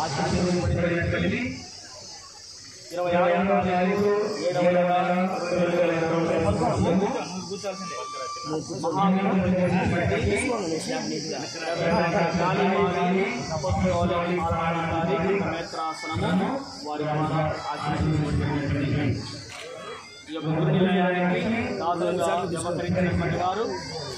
ఆచరించబడినటువంటి ఇరవై ఆరు తారీఖు ఏడవ నెల రెండు వేల ఇరవై సంవత్సరము మేత్రాసనము వారి ద్వారా ఆచరించబడినటువంటి ఈ యొక్క గురు నిలయానికి దాదాపుగా వ్యవహరించినటువంటి వారు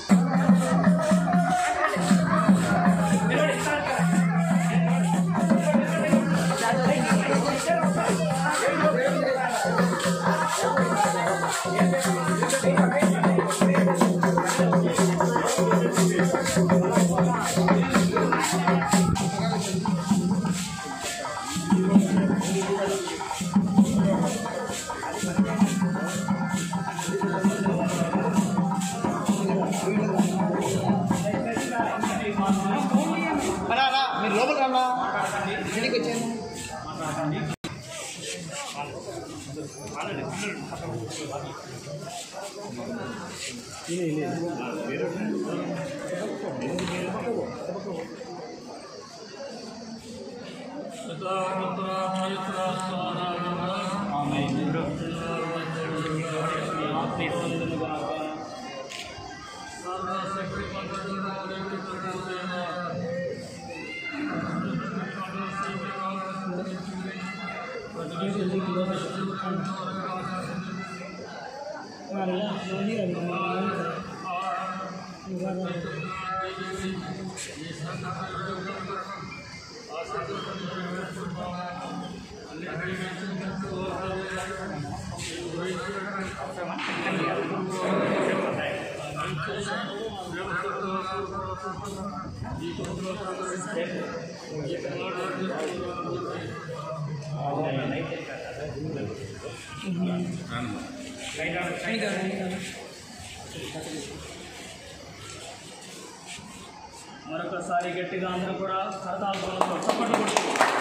మీరు లోపల రానా ఇక్కడికి వచ్చాను మరొకసారి గట్టిగా అందరూ కూడా కరతాళతో చప్పట్లు కొట్టి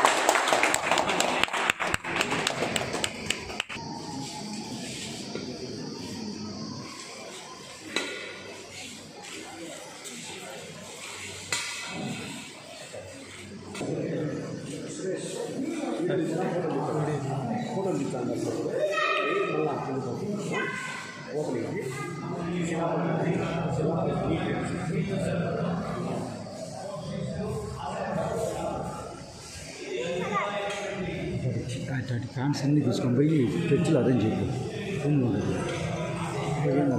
అట్లాంటి ఫ్యాన్స్ అన్నీ తీసుకొని పోయి చర్చిలో అరేంజ్ చేయకు రూమ్ ఉండదు ఏమో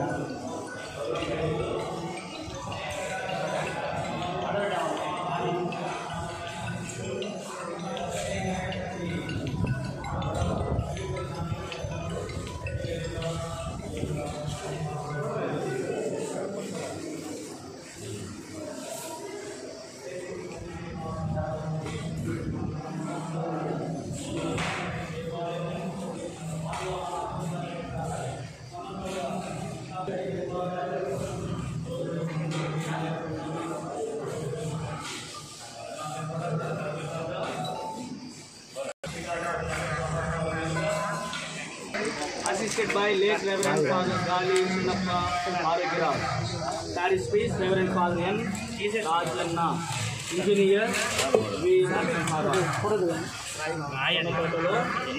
assisted by late Reverend Father Gali Chinnappa Aragiraj. Parish priest Reverend Father N. Rajanna. Engineer V. Narasimhara. ఆయనలో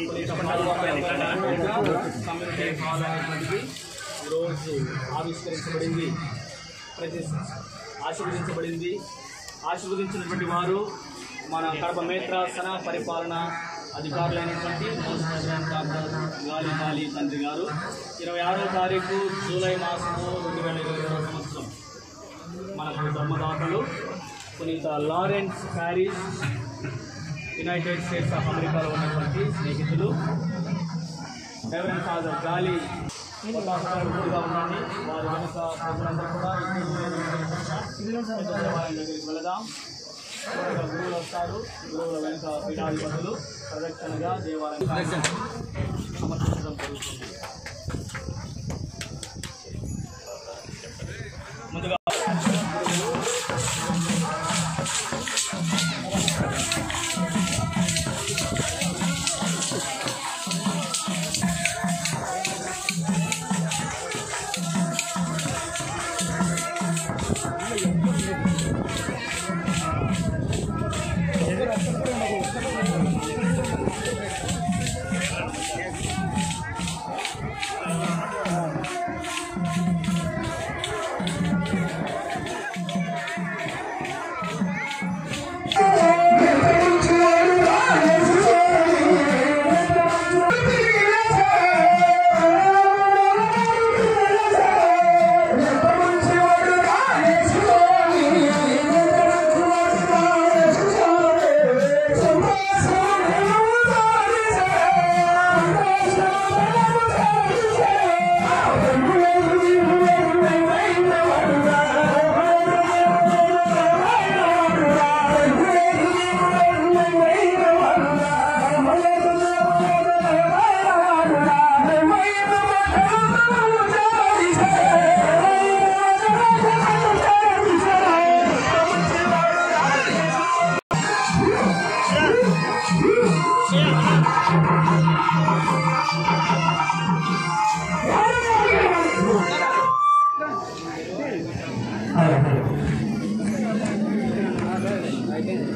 కమ్యూనిటీ హాల్ అనేటువంటిది ఈరోజు ఆవిష్కరించబడింది ప్రతి ఆశీర్వదించబడింది ఆశీర్వదించినటువంటి వారు మన కడప మేత్రాసన పరిపాలన అధికారులైనటువంటి మోస్ట్ ప్రెసిడెంట్ డాక్టర్ గాలి గాలి తండ్రి గారు ఇరవై ఆరో తారీఖు జూలై మాసము రెండు వేల ఇరవై రెండవ సంవత్సరం మనకు ధర్మదాతలు పునీత Lawrence Paris United States of అమెరికాలో ఉన్నటువంటి స్నేహితులు రెవరెంట్ ఫాదర్ గాలి గుడిగా ఉండండి వారి వెనుక ప్రజలందరూ కూడా ఇద్దరు వారి దగ్గరికి వెళదాం చివరగా గురువులు వస్తారు గురువుల వెనుక పీఠాధిపతులు ప్రదక్షిణగా దేవాలయం సమర్పించడం జరుగుతుంది ముందుగా ఎదురు అక్కడ కూడా ఉండదు.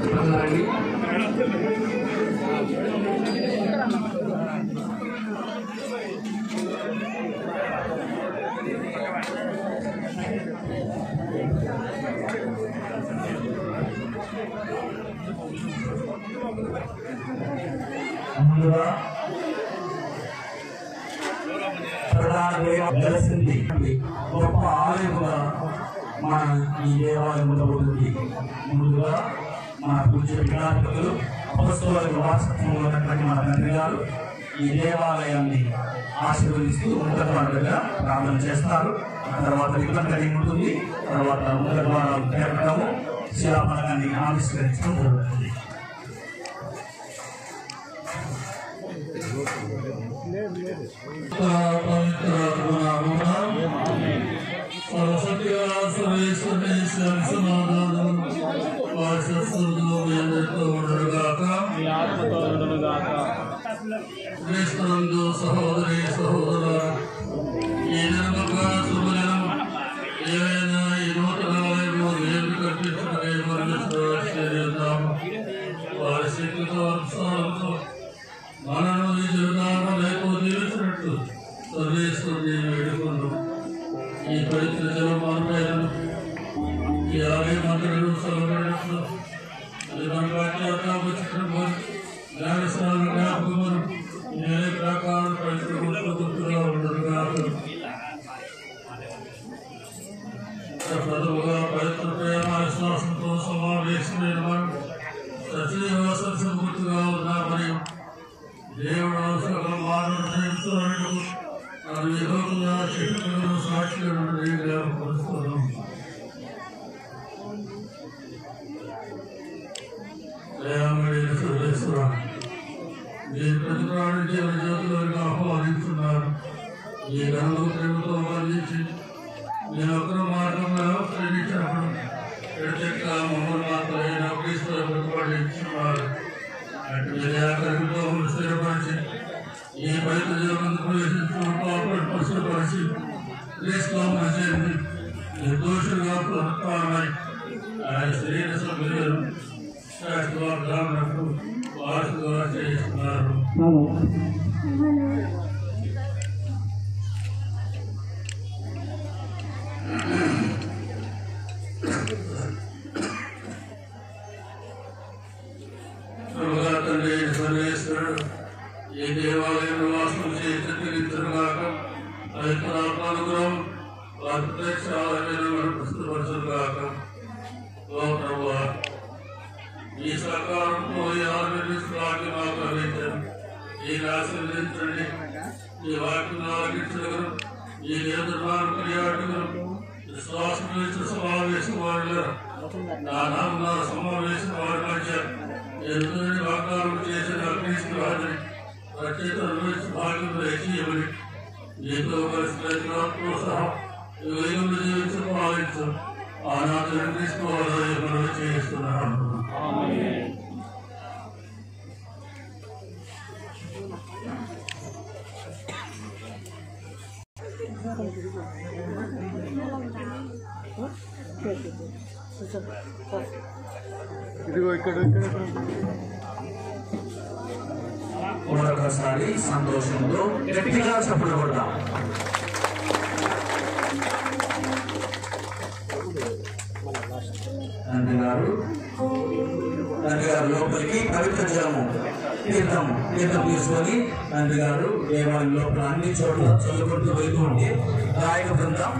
రండి ముందుగా ప్రధానంగా వెలసింది గొప్ప ఆలయముగా మన ఈ దేవాలయం ఉండబోతుంది ముందుగా మన పూజ్య వినాయకులు అపస్తుల వారసత్వంలో ఉన్నటువంటి మన తండ్రి గారు ఈ దేవాలయాన్ని ఆశీర్వదిస్తూ ముందరగా ప్రార్థన చేస్తారు ఆ తర్వాత విగ్రహం ఉంటుంది తర్వాత ముందర ద్వారాలు తెరపడము శిలాపలకాన్ని ఆవిష్కరించడం జరుగుతుంది మీ ఆత్మతో ఉండునుగాక సహోదరి సహోదర ఈ నెలగా శుభదినం ఏవైనా ఈ నూతన ఆలయంలో దేవుడు కట్టించుకునే మరణిస్తాం వారి శక్తితో అనుసారంతో మనను ఈ జీవితాలను లేకపోతే తీర్చినట్టు సర్వేశ్వరుని వేడుకున్నాం ఈ పవిత్ర జలమానమైన ఈ ఆలయ మందిరం సెలవులు అది మన వాక్యాకాంక్ష జ్ఞానస్నాన జ్ఞాపకములు ఏ ప్రకారం పవిత్ర గుర్తుగా ఉండదుగా ప్రథముగా పవిత్ర ప్రేమ విశ్వాసంతో సమావేశమైన వారు సత్యవాసం సమృద్ధిగా ఉన్నామని దేవుడు సకల మానవ జీవితాలను అది విధంగా శక్తులను సాక్షులను జ్ఞాపకరుస్తున్నాం దయామయ సర్వేశ్వర మీరు ప్రతిపాడు జీవన జ్యోతులను ఆహ్వానిస్తున్నారు ఈ గణంలో ప్రేమతో వర్ణించి నేను ఒకరు మార్గంలో ప్రేమించినప్పుడు ప్రత్యేక మమ్మల్ని మాత్రమే క్రీస్తు ప్రతిపాదించున్నారు అటు విద్యాకరణతో స్థిరపరిచి ఈ బయట జీవనం ప్రవేశించడం పాపను పశుపరిచి క్రీస్తు మంచి నిర్దోషులుగా పునరుత్నమై ఆయన శరీర సభ్యులను శాశ్వతకు వారసుగా చేస్తున్నారు ప్రభుగా తండ్రి అయిన సర్వేశ్వరుడు ఈ దేవాలయంలో వాసం చేయించగాక పవిత్రాత్మానుగ్రహం వారి ప్రత్యక్షాలైన పుస్తపరచుగాక ఓ ప్రభువా ఈ సహకారంతో ఈ ఆరోగ్యాన్ని మాకు అందించండి ఈ ఆశీర్వదించండి ఈ వాక్యం ఆలోచించగలరు ఈ నిర్మాణ పర్యాటకులు విశ్వాసం ఇచ్చిన సమావేశం వారిలో నా నాన్న సమావేశం వారి మధ్య ఎదురు వాగ్దానం చేసిన క్రీస్తు వారిని ప్రత్యేక భాగ్యం దయచేయమని నీతో కలిసి ప్రతిలో సహా యుగయుగంలో జీవించి పాలించు ఆనాడు క్రీస్తు వారి మనం చేస్తున్నాను మరొకసారి సంతోషంతో గట్టిగా చప్పుడు కొడదాం తండ్రి గారు తండ్రి గారు లోపలికి పవిత్ర జలము తీర్థము తీర్థం తీసుకొని తండ్రి గారు దేవాలయం లోపల అన్ని చోట్ల చల్లుకుంటూ వెళ్తూ ఉంటే గాయక బృందం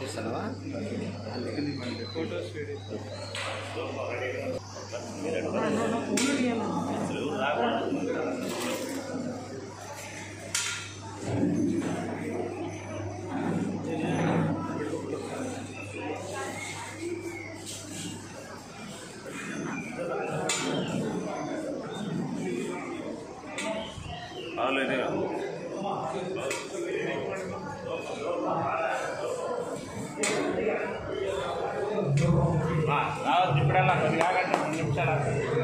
చూస్తావా రావచ్చు ఇప్పుడన్నా కొద్ది కాకంటే రెండు నిమిషాలు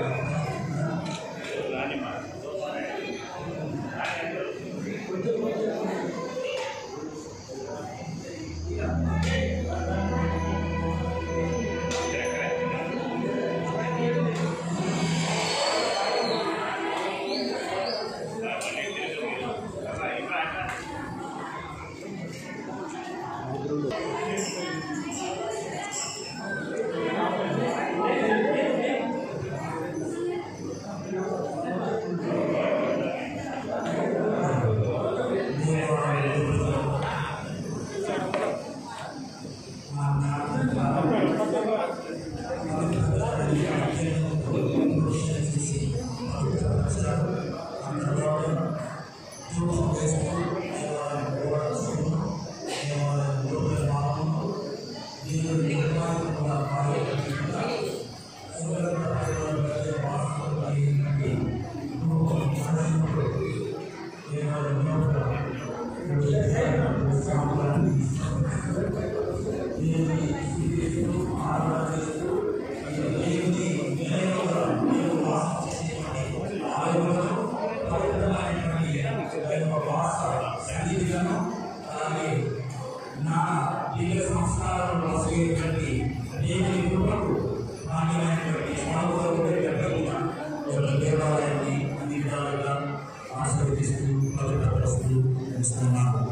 నా దివ్య సంస్కారంలో మోసగినటువంటి దేవుని కృపకు నాణ్యమైనటువంటి స్వామి దేవాలయాన్ని అన్ని విధాలుగా ఆశీర్వదిస్తూ పవిత్రపరుస్తూ ఉంచుతున్నాను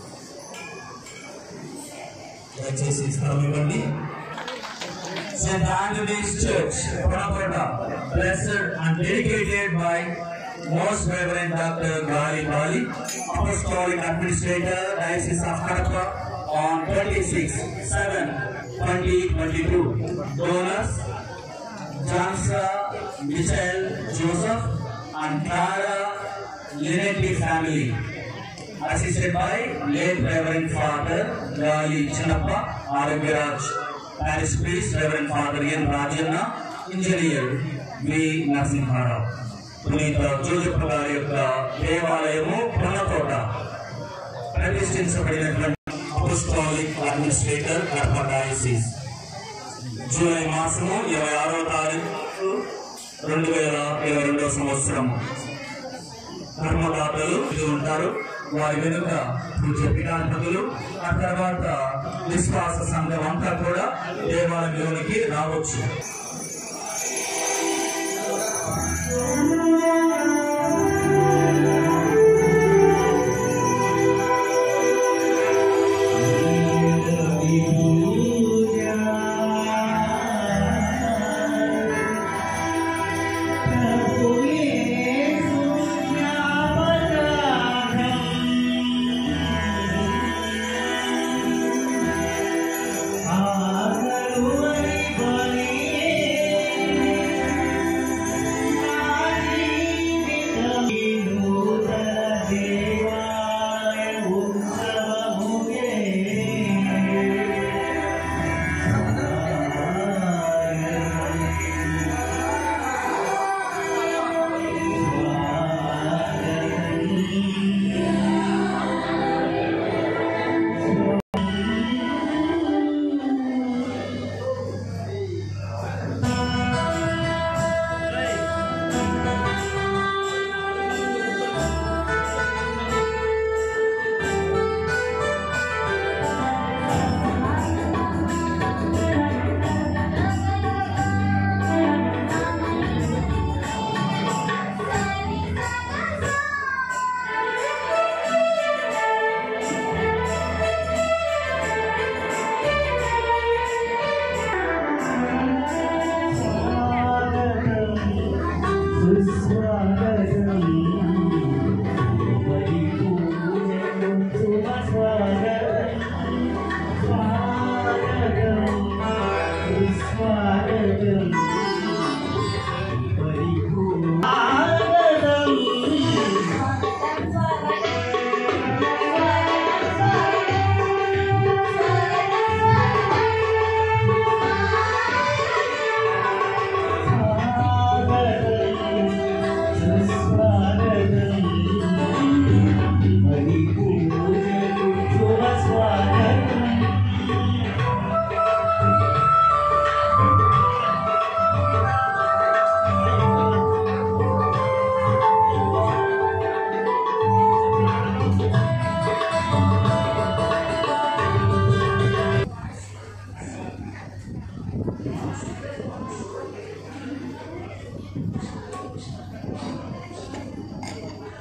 దయచేసి స్థలం ఇవ్వండి St. Anthony's Church, Panakota, blessed and dedicated by Most Reverend Dr. Gali Bali, Apostolic Administrator, Diocese of Kadapa, on 26 7 2022. Donors, Jansa, Michelle, Joseph, and Clara Linetti family. Assisted by late Reverend Father Gali Chinappa, Araviraj, Parish Priest Reverend Father Ian Rajana, Engineer V. Narasimha Rao పునీత జోజప్ప గారి యొక్క దేవాలయము పొన్నకోట ప్రతిష్ఠించబడినటువంటి apostolic administrator Kadapa diocese July మాసము ఇరవై ఆరో తారీఖు రెండు వేల ఇరవై రెండవ సంవత్సరం ధర్మదాతలు ఇది ఉంటారు వారి వెనుక పూజ్య పీఠాధిపతులు ఆ తర్వాత విశ్వాస సంఘం అంతా కూడా దేవాలయంలోనికి రావచ్చు ఆ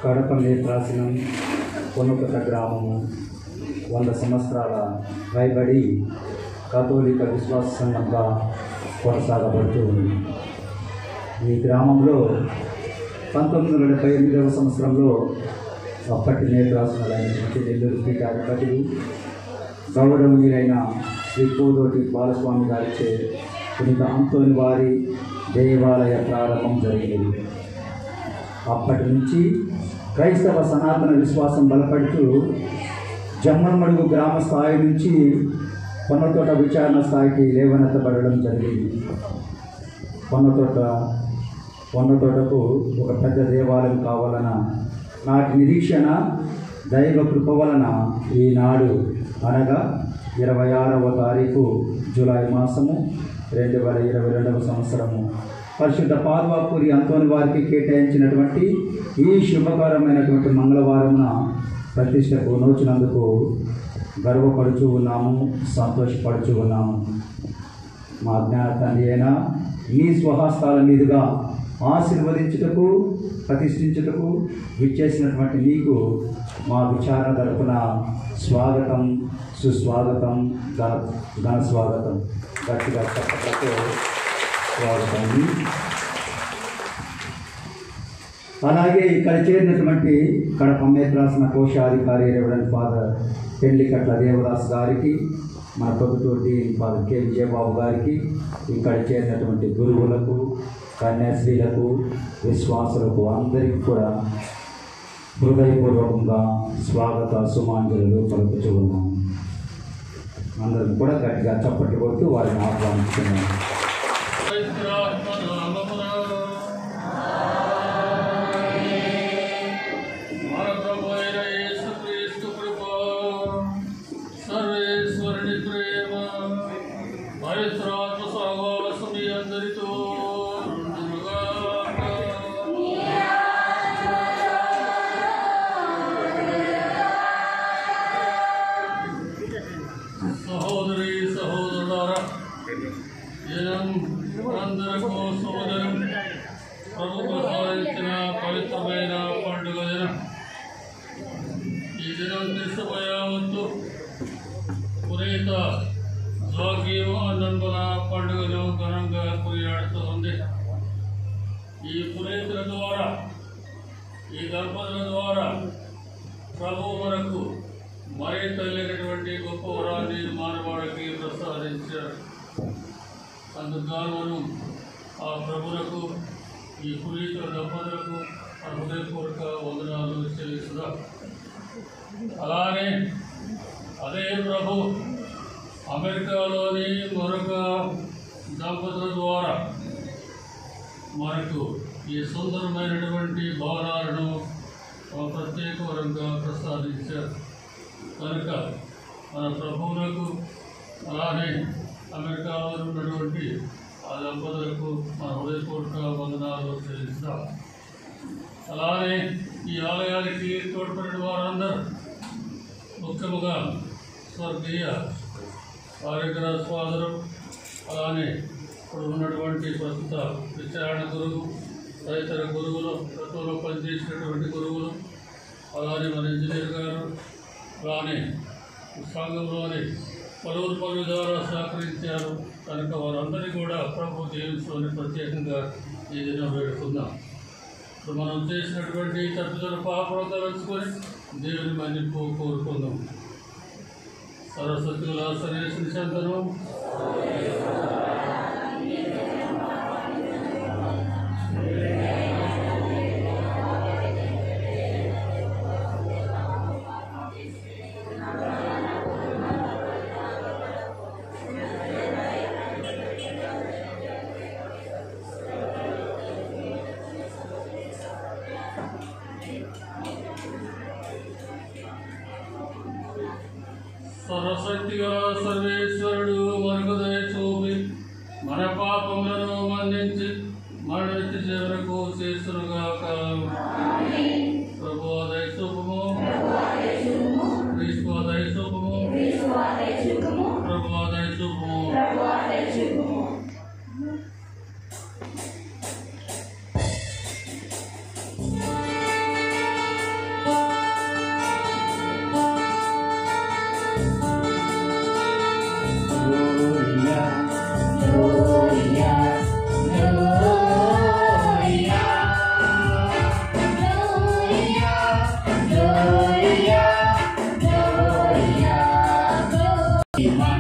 కడప నేత్రాసనం పొన్నుకట గ్రామము వంద సంవత్సరాల పైబడి కాథోలిక విశ్వాస సంఘంగా కొనసాగబడుతూ ఉంది ఈ గ్రామంలో పంతొమ్మిది వందల డెబ్బై ఎనిమిదవ సంవత్సరంలో అప్పటి నేత్రాసనాలైనటువంటి నెల్లూరు పీఠాధిపతులు గౌరవనీయులైన శ్రీ కోదోటి బాలస్వామి గారిచే పునీత అంతోని వారి దేవాలయ ప్రారంభం జరిగినది అప్పటి నుంచి క్రైస్తవ సనాతన విశ్వాసం బలపడుతూ జమ్మలమడుగు గ్రామ స్థాయి నుంచి పొన్నతోట విచారణ స్థాయికి లేవనెత్తబడడం జరిగింది పొన్నతోట పొన్నతోటకు ఒక పెద్ద దేవాలయం కావాలన్న నాటి నిరీక్షణ దైవ కృప వలన ఈనాడు అనగా ఇరవై ఆరవ తారీఖు జూలై మాసము రెండు వేల ఇరవై రెండవ సంవత్సరము పరిశుద్ధ పాదవాపూరి అంతోని వారికి కేటాయించినటువంటి ఈ శుభకరమైనటువంటి మంగళవారమున ప్రతిష్టకు నోచినందుకు గర్వపడుచు ఉన్నాము సంతోషపడుచు ఉన్నాము మా జ్ఞాన తండ్రి అయిన నీ స్వహస్తాల మీదుగా ఆశీర్వదించుటకు ప్రతిష్ఠించుటకు విచ్చేసినటువంటి నీకు మా విచారణ తరపున స్వాగతం సుస్వాగతం ఘన ఘన స్వాగతం గట్టిగా చెప్పటకు స్వాగతం అలాగే ఇక్కడ చేరినటువంటి కడప మేత్రాసన కోశాధికారి రెవరెండ్ ఫాదర్ పెళ్లికట్ల దేవదాస్ గారికి మన ప్రభుత్వ ఫాదర్ కె విజయబాబు గారికి ఇక్కడ చేరినటువంటి గురువులకు కన్యాశ్రీలకు విశ్వాసులకు అందరికీ కూడా హృదయపూర్వకంగా స్వాగత సుమాంజలు పలుకుతూ ఉన్నాము అందరం కూడా గట్టిగా చప్పట్లు కొడుతూ వారిని ఆహ్వానిస్తున్నాము మన ప్రభు అయిన యేసుక్రీస్తు కృప, సర్వేశ్వరుని ప్రేమ, పవిత్రాత్మ సహవాసం మీ అందరితో ఉండునుగాక. సహోదరి సహోదరులారా జనం అందరకు సోదరం ప్రభు ప్రసాదించిన పవిత్రమైన పండుగ దినం ఈ దినం తీసుకుపోయావద్దు పునీత జాగీవ నంబల పండుగను ఘనంగా కొనియాడుతూ ఉంది ఈ పునీతుల ద్వారా ఈ దంపతుల ద్వారా ప్రభు మనకు మరీ తెలియనటువంటి గొప్ప వరాన్ని మానవాడికి ప్రసాదించారు అందుకు మనం ఆ ప్రభులకు ఈ పునీతుల దంపతులకు మన హృదయపూర్వక వందనాలు చెల్లిస్తున్నా అలానే అదే ప్రభు అమెరికాలోని మరొక దంపతుల ద్వారా మనకు ఈ సుందరమైనటువంటి భవనాలను ఒక ప్రత్యేక వరంగా ప్రసాదించారు కనుక మన ప్రభువులకు అలానే అమెరికాలో ఉన్నటువంటి ఆ దంపతులకు మన హృదయపూర్వక వందనాలు చెల్లిస్తాం అలానే ఈ ఆలయానికి తోడ్పడిన వారందరూ ముఖ్యముగా స్వర్గీయ కార్యగ్రహ సోదరు అలానే ఇప్పుడు ఉన్నటువంటి ప్రస్తుత విచారణ గురువు తదితర గురువులు గతంలో పనిచేసినటువంటి గురువులు అలానే మన ఇంజనీర్ గారు అలానే సంఘంలోని పలువురు పలు విధాలా సహకరించారు కనుక వారందరినీ కూడా ప్రభు దీవించుకొని ప్రత్యేకంగా ఈ దినం వేడుకుందాం ఇప్పుడు మనం చేసినటువంటి తప్పుదల పాపం తలుచుకొని దేవుని మన్నింపు కోరుకుందాం సరస్వతుల సరేసిన చందనం సరస్వతిగా సర్వేశ్వరుడు మనకు దయ చూపి మన పాపములను మన్నించి మన నిత్య చివరకు చేస్తునుగాక ప్రభు దయ చూపము క్రీస్తు దయ చూపము ప్రభు దయ చూపము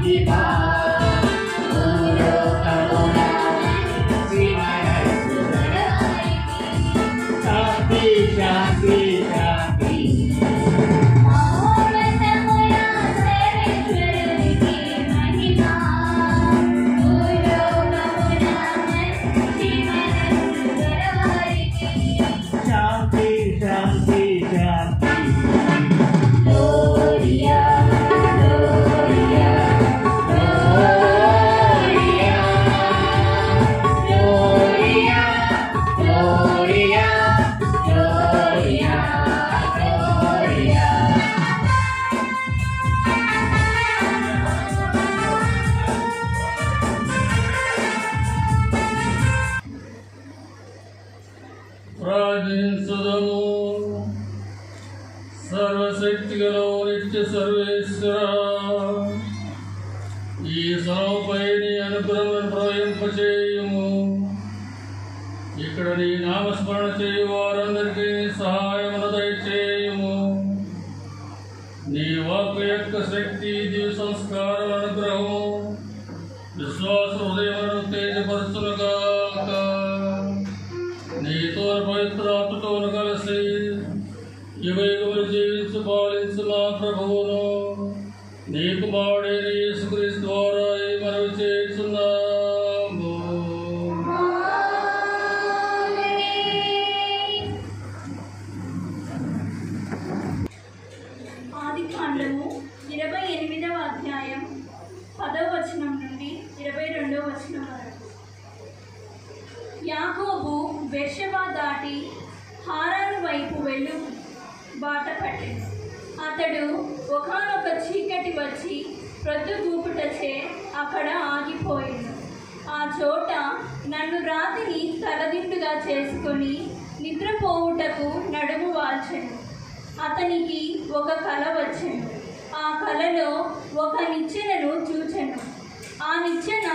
ప్రార్థించుదము సర్వశక్తిగల నిత్య సర్వేశ్వర ఈ సభపై నీ అనుగ్రహం ప్రవహింపచేయము ఇక్కడ నీ నామస్మరణ చేయు వారందరికీ సహాయమును దయచేయము నీ వాక్ యొక్క శక్తి దివ్య సంస్కారం అనుగ్రహము విశ్వాస హృదయములను తేజపరచునుగాక నీతో పవిత్రాత్మతోను కలిసి యుగయుగములు జీవించు పాలించు మా ప్రభువును నీ కుమారుడైన యేసుక్రీస్తు ద్వారా ఈ మనవి చేస్తున్నాము ఆది కాండము ఇరవై ఎనిమిదవ అధ్యాయం పదవ వచనం నుండి ఇరవై రెండవ వచనం వరకు యాకోబు బెర్షబా దాటి హారాను వైపు వెళ్ళు బాట పట్టింది అతడు ఒకనొక చీకటి వచ్చి ప్రొద్దుగూపుటచే అక్కడ ఆగిపోయింది ఆ చోట నన్ను రాతిని తలదిండుగా చేసుకొని నిద్రపోవుటకు నడుము వాల్చెను అతనికి ఒక కల వచ్చెను ఆ కలలో ఒక నిచ్చెనను చూచెను ఆ నిచ్చెన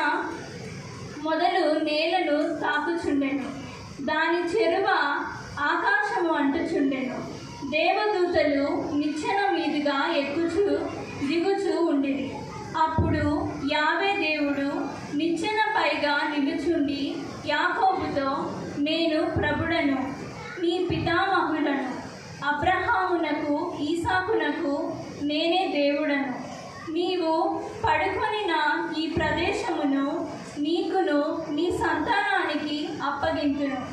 మొదలు నేలను తాకుచుండెను దాని చెరువ ఆకాశము అంటుచుండెను దేవదూతలు నిచ్చెన మీదుగా ఎక్కుచు దిగుచు ఉండిరి అప్పుడు యావే దేవుడు నిచ్చెన పైగా నిలుచుండి యాకోబుతో నేను ప్రభుడను నీ పితామహులను అబ్రహామునకు ఈసాకునకు నేనే దేవుడను నీవు పడుకొనిన ఈ ప్రదేశమును నీకును నీ సంతానానికి అప్పగింతును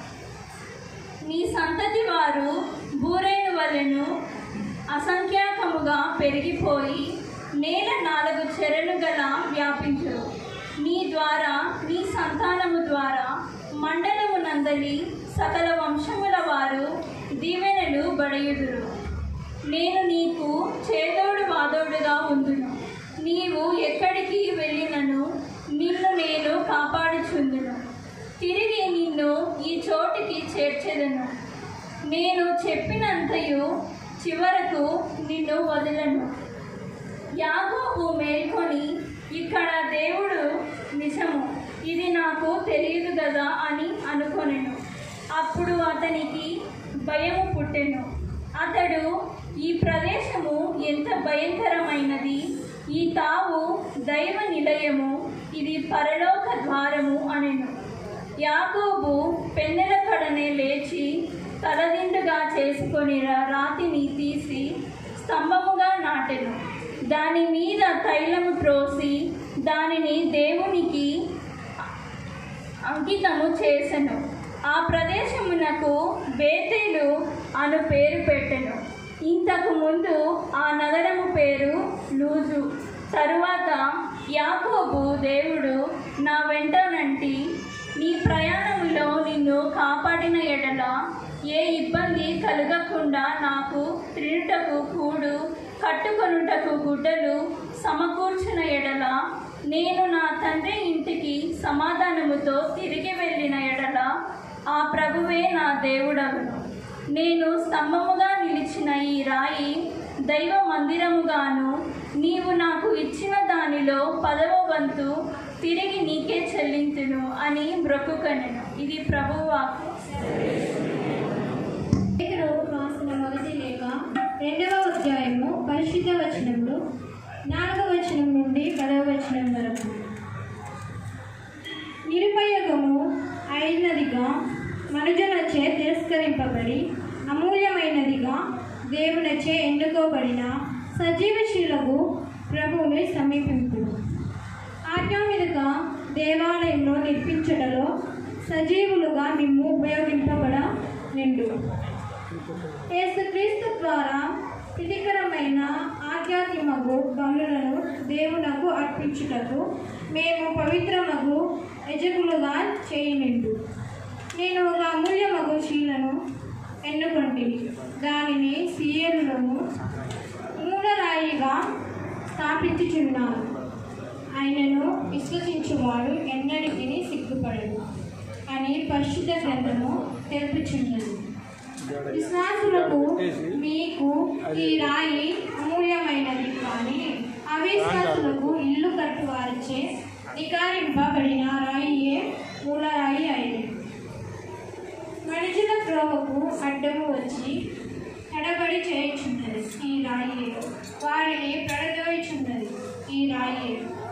నీ సంతతి వారు బూరేను వలెను అసంఖ్యాకముగా పెరిగిపోయి నేల నాలుగు చెరలు గల వ్యాపించును నీ ద్వారా నీ సంతానము ద్వారా మండలము నందలి సకల వంశముల వారు దీవెనలు బడయుదురు నేను నీకు చేదోడు వాదోడుగా ఉందును నీవు ఎక్కడికి వెళ్ళినను నిన్ను నేను కాపాడుచుందును తిరిగి నిన్ను ఈ చోటికి చేర్చెదను నేను చెప్పినంతయు చివరకు నిన్ను వదలను యాగోబు మేల్కొని ఇక్కడ దేవుడు నిజము ఇది నాకు తెలియదు కదా అని అనుకొనెను అప్పుడు అతనికి భయము పుట్టెను అతడు ఈ ప్రదేశము ఎంత భయంకరమైనది ఈ తావు దైవ నిలయము ఇది పరలోక ద్వారము అనెను యాకోబు పెన్నెల కడనే లేచి తలదిండుగా చేసుకొని రా- రాతిని తీసి స్తంభముగా నాటెను దాని మీద తైలము త్రోసి దానిని దేవునికి అంకితము చేసెను ఆ ప్రదేశమునకు బేతేలు అను పేరు పెట్టెను ఇంతకు ముందు ఆ నగరము పేరు లూజు తరువాత యాకోబు దేవుడు నా వెంటనంటి నీ ప్రయాణములో నిన్ను కాపాడిన ఎడల ఏ ఇబ్బంది కలగకుండా నాకు త్రినుటకు కూడు కట్టుకొనుటకు గుడ్డలు సమకూర్చిన ఎడల నేను నా తండ్రి ఇంటికి సమాధానముతో తిరిగి వెళ్ళిన ఎడల ఆ ప్రభువే నా దేవుడవును నేను స్తంభముగా నిలిచిన ఈ రాయి దైవ మందిరముగాను నీవు నాకు ఇచ్చిన దానిలో పదవ వంతు తిరిగి నీకే చెల్లింతును అని బ్రొక్కుకనెను ఇది ప్రభువాకు పేతురు రాసిన మొదటి లేఖ రెండవ అధ్యాయము పరిశుద్ధ వచనంలో నాలుగవ వచనం నుండి పదవ వచనం వరకు నిరుపయోగము అయినదిగా మనుజులచే తిరస్కరింపబడి అమూల్యమైనదిగా దేవునిచే ఎన్నుకోబడిన సజీవశీలకు ప్రభువుని సమీపింపు ఆజ్ఞామిదిగా దేవాలయంలో నిర్మించటలో సజీవులుగా మిమ్ము ఉపయోగింపబడ నిండు యేసుక్రీస్తు ద్వారా ప్రీతికరమైన ఆధ్యాత్మికము బలులను దేవునకు అర్పించుటకు మేము పవిత్రమగు యజకులుగా చేయనిండు నేను ఒక అమూల్యమగు శీలను ఎన్నుకుంటిని దానిని సీఎలులను మూలరాయిగా స్థాపించుచున్నాను ఆయనను విశ్వసించువాడు ఎన్నటికీ సిగ్గుపడడు అని పరిశుద్ధ గ్రంథము తెలుపుచున్నది విశ్వాసులకు మీకు ఈ రాయి అమూల్యమైనది కానీ అవిశ్వాసులకు ఇల్లు కట్టువారిచే నికారింపబడిన రాయియే మూలరాయి అయింది మనుషుల త్రోవకు అడ్డము వచ్చి తడబడి చేయుచున్నది ఈ రాయి వారిని పడదోయుచున్నది ఈ రాయి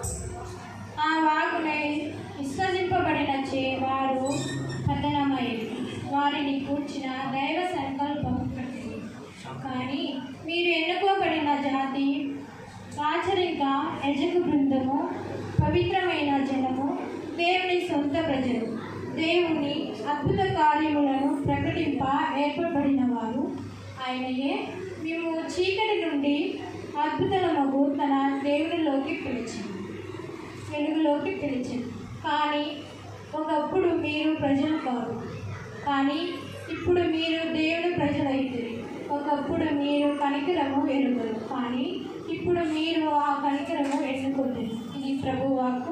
ఆ వాగునై విశ్వసింపబడిన చే వారు పతనమైంది వారిని కూర్చిన దైవ సంకల్పం ప్రతిది. కానీ మీరు ఎన్నుకోబడిన జాతి రాచరిక యజకు బృందము పవిత్రమైన జనము దేవుని సొంత ప్రజలు దేవుని అద్భుత కార్యములను ప్రకటింప ఏర్పడబడిన వారు ఆయనయే మేము చీకటి నుండి అద్భుతలమగు తన దేవునిలోకి పిలిచింది వెలుగులోకి పిలిచింది కానీ ఒకప్పుడు మీరు ప్రజలు కాదు కానీ ఇప్పుడు మీరు దేవుని ప్రజలైతే ఒకప్పుడు మీరు కనికరము ఎరుగరు కానీ ఇప్పుడు మీరు ఆ కనికరము ఎన్నుకుంటుంది ఇది ప్రభు వాకు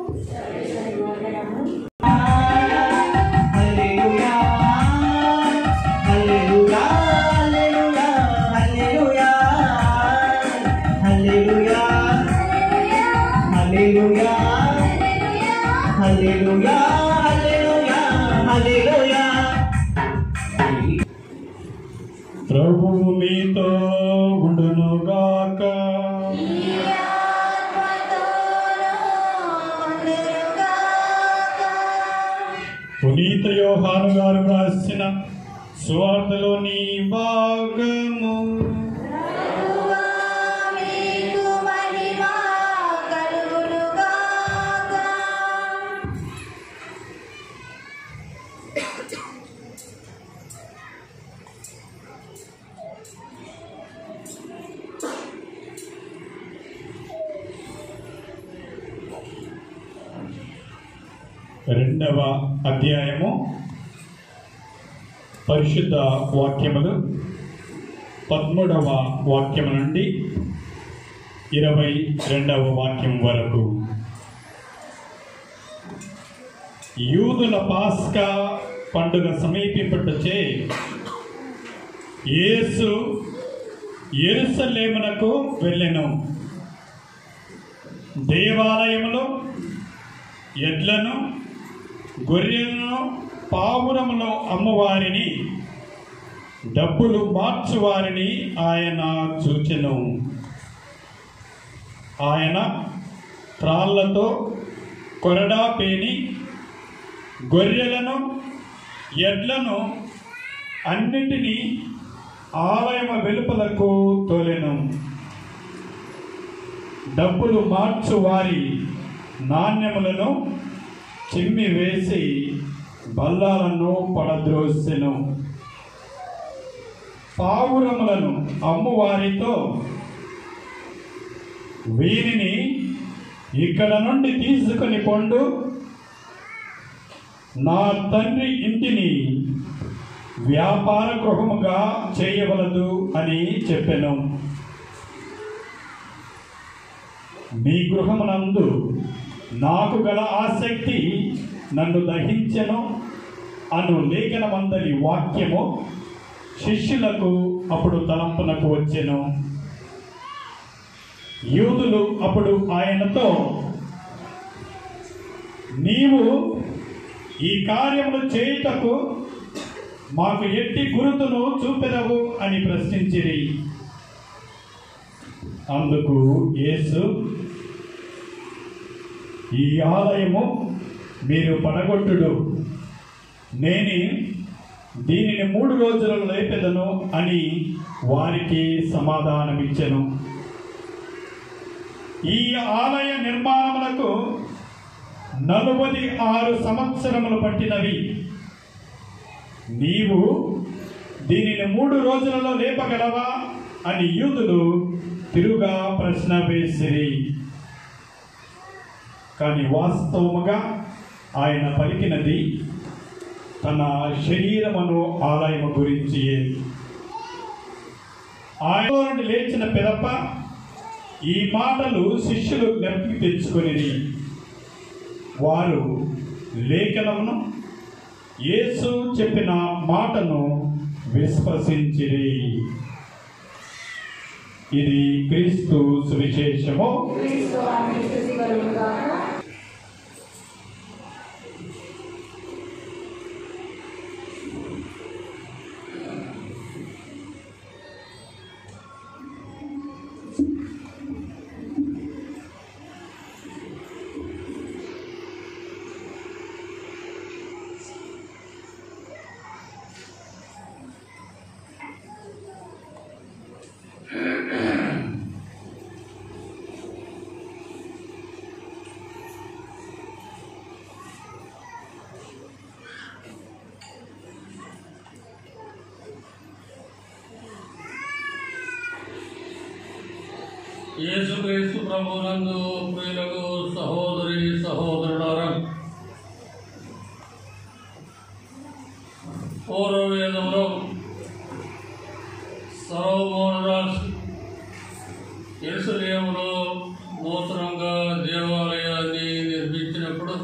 ప్రభువు మీతో ఉండునుగాక పునీత యోహాను గారు రాసిన సువార్తలోని భాగము రెండవ అధ్యాయము పరిశుద్ధ వాక్యములు పదమూడవ వాక్యము నుండి ఇరవై రెండవ వాక్యం వరకు యూదుల పాస్కా పండుగ సమీపింపటచే యేసు ఎరుసలేమునకు వెళ్ళెను దేవాలయములో ఎడ్లను గొర్రెలను పావురములో అమ్మవారిని డబ్బులు మార్చువారిని ఆయన చూచెను ఆయన త్రాళ్లతో కొరడా పేని గొర్రెలను ఎడ్లను అన్నిటినీ ఆలయం వెలుపలకు తోలెను డబ్బులు మార్చు వారి నాణ్యములను చిమ్మి వేసి బల్లాలను పడద్రోసెను పావురములను అమ్మువారితో వీరిని ఇక్కడ నుండి తీసుకొని పొండు నా తండ్రి ఇంటిని వ్యాపార గృహముగా చేయవలదు అని చెప్పెను మీ గృహమునందు నాకు గల ఆసక్తి నన్ను దహించెను అను లేఖనమందరి వాక్యము శిష్యులకు అప్పుడు తలంపునకు వచ్చెను యూదులు అప్పుడు ఆయనతో నీవు ఈ కార్యములు చేయుటకు మాకు ఎట్టి గురుతును చూపెదవు అని ప్రశ్నించిరి అందుకు యేసు ఈ ఆలయము మీరు పడగొట్టుడు నేనే దీనిని మూడు రోజులలో లేపెదను అని వారికి సమాధానమిచ్చెను ఈ ఆలయ నిర్మాణములకు నలుబది ఆరు సంవత్సరములు పట్టినవి నీవు దీనిని మూడు రోజులలో లేపగలవా అని యూదులు తిరుగా ప్రశ్న వేసిరి కానీ వాస్తవముగా ఆయన పలికినది తన శరీరమును ఆలయము గురించి ఆయన నుండి లేచిన పిదప ఈ మాటలు శిష్యులు జ్ఞప్తికి తెచ్చుకొని వారు లేఖనమును యేసు చెప్పిన మాటను విశ్వసించిరి ఇది క్రీస్తు సువిశేషము యేసుక్రీస్తు ప్రభునందు ప్రియులకు సహోదరి సహోదరుడారా పూర్వవేదంలో సర్వమోహనరాజు ఎరుసలేములో నూతనంగా దేవాలయాన్ని నిర్మించినప్పుడు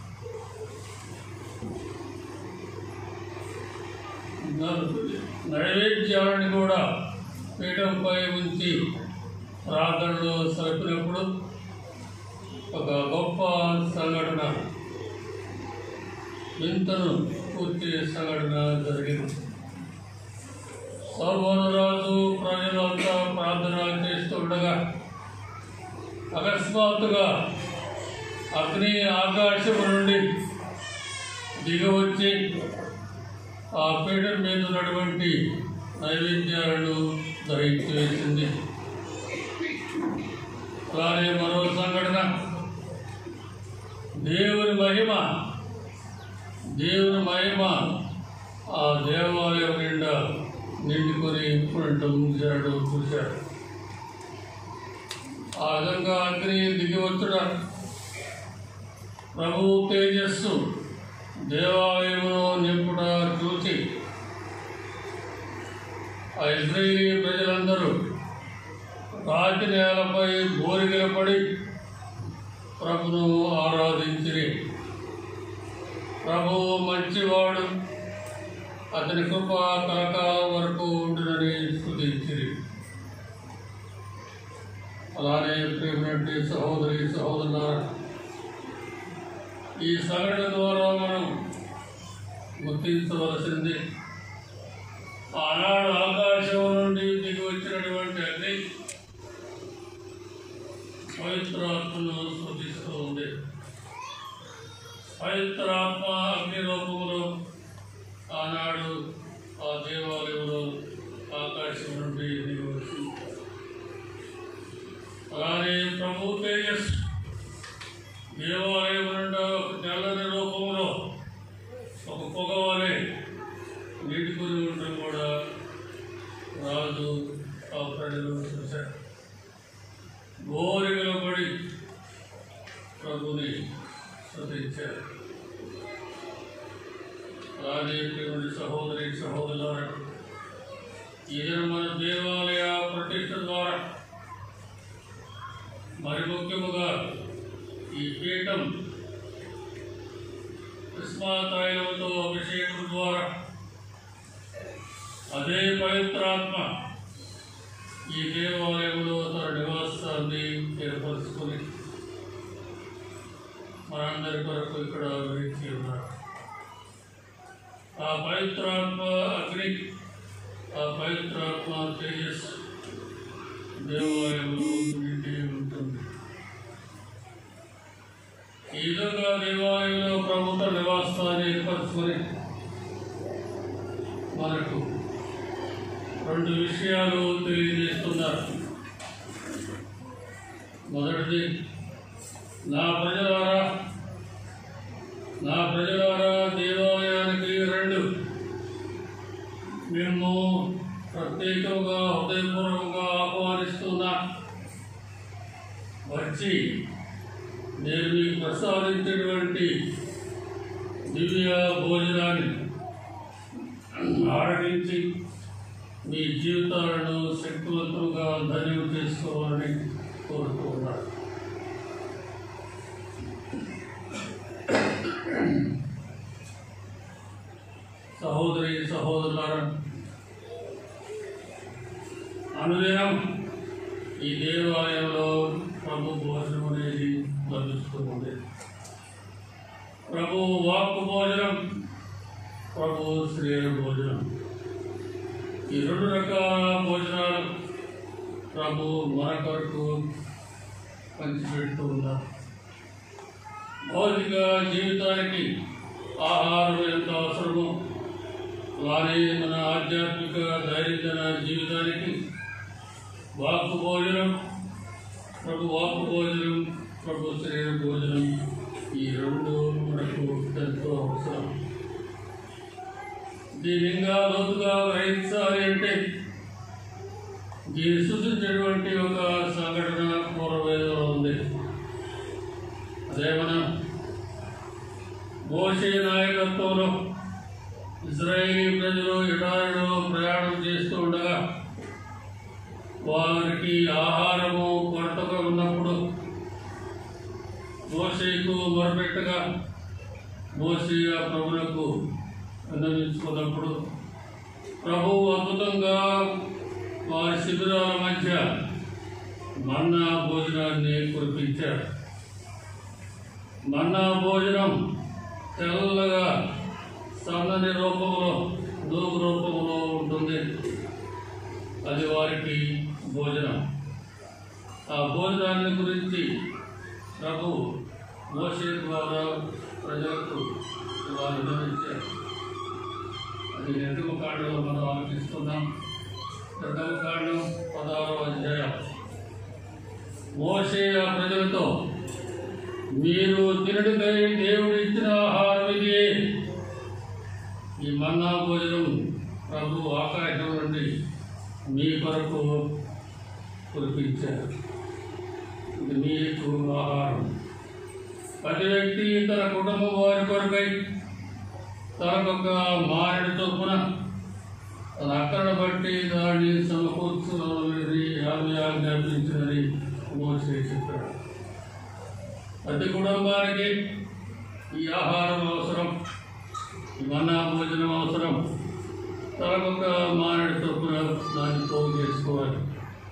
నైవేద్యాలను కూడా పీఠంపై ఉంచి ప్రార్థనలు సరిపినప్పుడు ఒక గొప్ప సంఘటన వింతను పూర్తి సంఘటన జరిగింది సర్వనరాజు ప్రజలంతా ప్రార్థన చేస్తుండగా అకస్మాత్తుగా అగ్ని ఆకాశం నుండి దిగవచ్చి ఆ పీఠం మీద ఉన్నటువంటి నైవేద్యాలను దహించి వేసింది అలానే మరో సంఘటన దేవుని మహిమ దేవుని మహిమ ఆ దేవాలయం నిండా నిండుకొని ఉండటం జరగడం చూశాడు ఆ విధంగా అగ్ని దిగి వచ్చుట ప్రభు తేజస్సు దేవాలయంలో నింపుట చూసి ఆ ఇజ్రాయేలీ ప్రజలందరూ రాతి నేలపై బోరిగల పడి ప్రభును ఆరాధించిరి ప్రభువు మంచివాడు అతని కృప కలకాలం వరకు ఉండునని స్థుతించిరి అలానే ప్రేమటి సహోదరి సహోదరులారా ఈ సంఘటన ద్వారా మనం గుర్తించవలసింది ఆనాడు ఆకాశం నుండి దిగి వచ్చినటువంటి అగ్ని పవిత్రాత్మను శోధిస్తూ ఉంది పవిత్రాత్మ అగ్ని రూపంలో ఆనాడు ఆ దేవాలయంలో ఆకాశం నుండి దిగి వచ్చింది అలానే ప్రభు తేజస్ దేవాలయం నుండి ఒక తెల్లని రూపంలో ఒక పొగ వలె నీటికొని ఉండడం కూడా రాజు ఆ ప్రజలు చూశారు గోరిగల పడి ప్రభుని శ్రద్ధించారు అలానే ప్రేమని సహోదరి సహోదరులారా ఇది మన దేవాలయ ప్రతిష్ట ద్వారా మరి ముఖ్యముగా ఈ పీఠం కృష్ణాతాయిలతో అభిషేకం ద్వారా అదే పవిత్రాత్మ ఈ దేవాలయంలో తన నివాసాన్ని ఏర్పరచుకొని మనందరి కొరకు ఇక్కడ వేచి ఉన్నారు ఆ పవిత్రాత్మ అగ్ని ఆ పవిత్రాత్మ తేజస్ దేవాలయంలో నిండి ఉంటుంది ఈ విధంగా దేవాలయంలో ప్రభుత్వ నివాసాన్ని ఏర్పరచుకొని మనకు రెండు విషయాలు తెలియజేస్తున్నారు మొదటిది నా ప్రజలారా నా ప్రజలారా దేవాలయానికి రెండు మేము ప్రత్యేకంగా హృదయపూర్వకంగా ఆహ్వానిస్తున్నా వచ్చి నేను మీకు ప్రసాదించినటువంటి దివ్య భోజనాన్ని ఆరగించి మీ జీవితాలను శక్తివంతంగా ధన్యం చేసుకోవాలని కోరుతున్నాను సహోదరి సహోదరులారా అనుదినం ఈ దేవాలయంలో ప్రభు భోజనం అనేది లభిస్తూ ఉంది ప్రభు వాక్కు భోజనం ప్రభు శ్రీర భోజనం ఈ రెండు రకాల భోజనాలు ప్రభు మన కొరకు పంచిపెడుతూ ఉన్నారు భౌతిక జీవితానికి ఆహారం ఎంత అవసరమో అలానే మన ఆధ్యాత్మిక దైనందిన జీవితానికి వాక్కు భోజనం ప్రభు వాక్కు భోజనం ప్రభు శరీర భోజనం ఈ రెండు మనకు ఎంతో అవసరం దీని ఇంకా లోతుగా గ్రహించాలి అంటే దీన్ని సూచించేటువంటి ఒక సంఘటన పూర్వవేదంలో ఉంది అదే మనం మోషే నాయకత్వంలో ఇజ్రాయేలీ ప్రజలు ఎడారిలో ప్రయాణం చేస్తూ ఉండగా వారికి ఆహారము కొరతగా ఉన్నప్పుడు మోసేకు మొరపెట్టగా మోసే ఆ ప్రభులకు విన్నవించుకున్నప్పుడు ప్రభు అద్భుతంగా వారి శిబిరాల మధ్య మన్నా భోజనాన్ని కురిపించాడు మన్నా భోజనం తెల్లగా సన్నని రూపంలో నూగు రూపంలో ఉంటుంది అది వారికి భోజనం ఆ భోజనాన్ని గురించి ప్రభు మోసే ద్వారా ప్రజలకు వారు వివరించారు అది రెండవ కాండంలో మనం ఆలోచిస్తున్నాం రెండవ కాండం పదహారవ అధ్యాయం మోసే ఆ ప్రజలతో మీరు తినడికై దేవుడు ఇచ్చిన ఆహారం ఇది ఈ మన్నా భోజనం ప్రభు ఆకాశం నుండి మీ కొరకు కురిపించారు ఇది మీకు ఆహారం ప్రతి వ్యక్తి తన కుటుంబం వారి కొరకై తనకొక మారేడు చొప్పున తన అక్కడ బట్టి దాన్ని సమకూర్చున్నది ఆమె ఆజ్ఞాపించినది మోసే చెప్పాడు ప్రతి కుటుంబానికి ఈ ఆహారం అవసరం ఈ మన్నా భోజనం అవసరం తనకొక మారేడు చొప్పున దాన్ని పోగు చేసుకోవాలి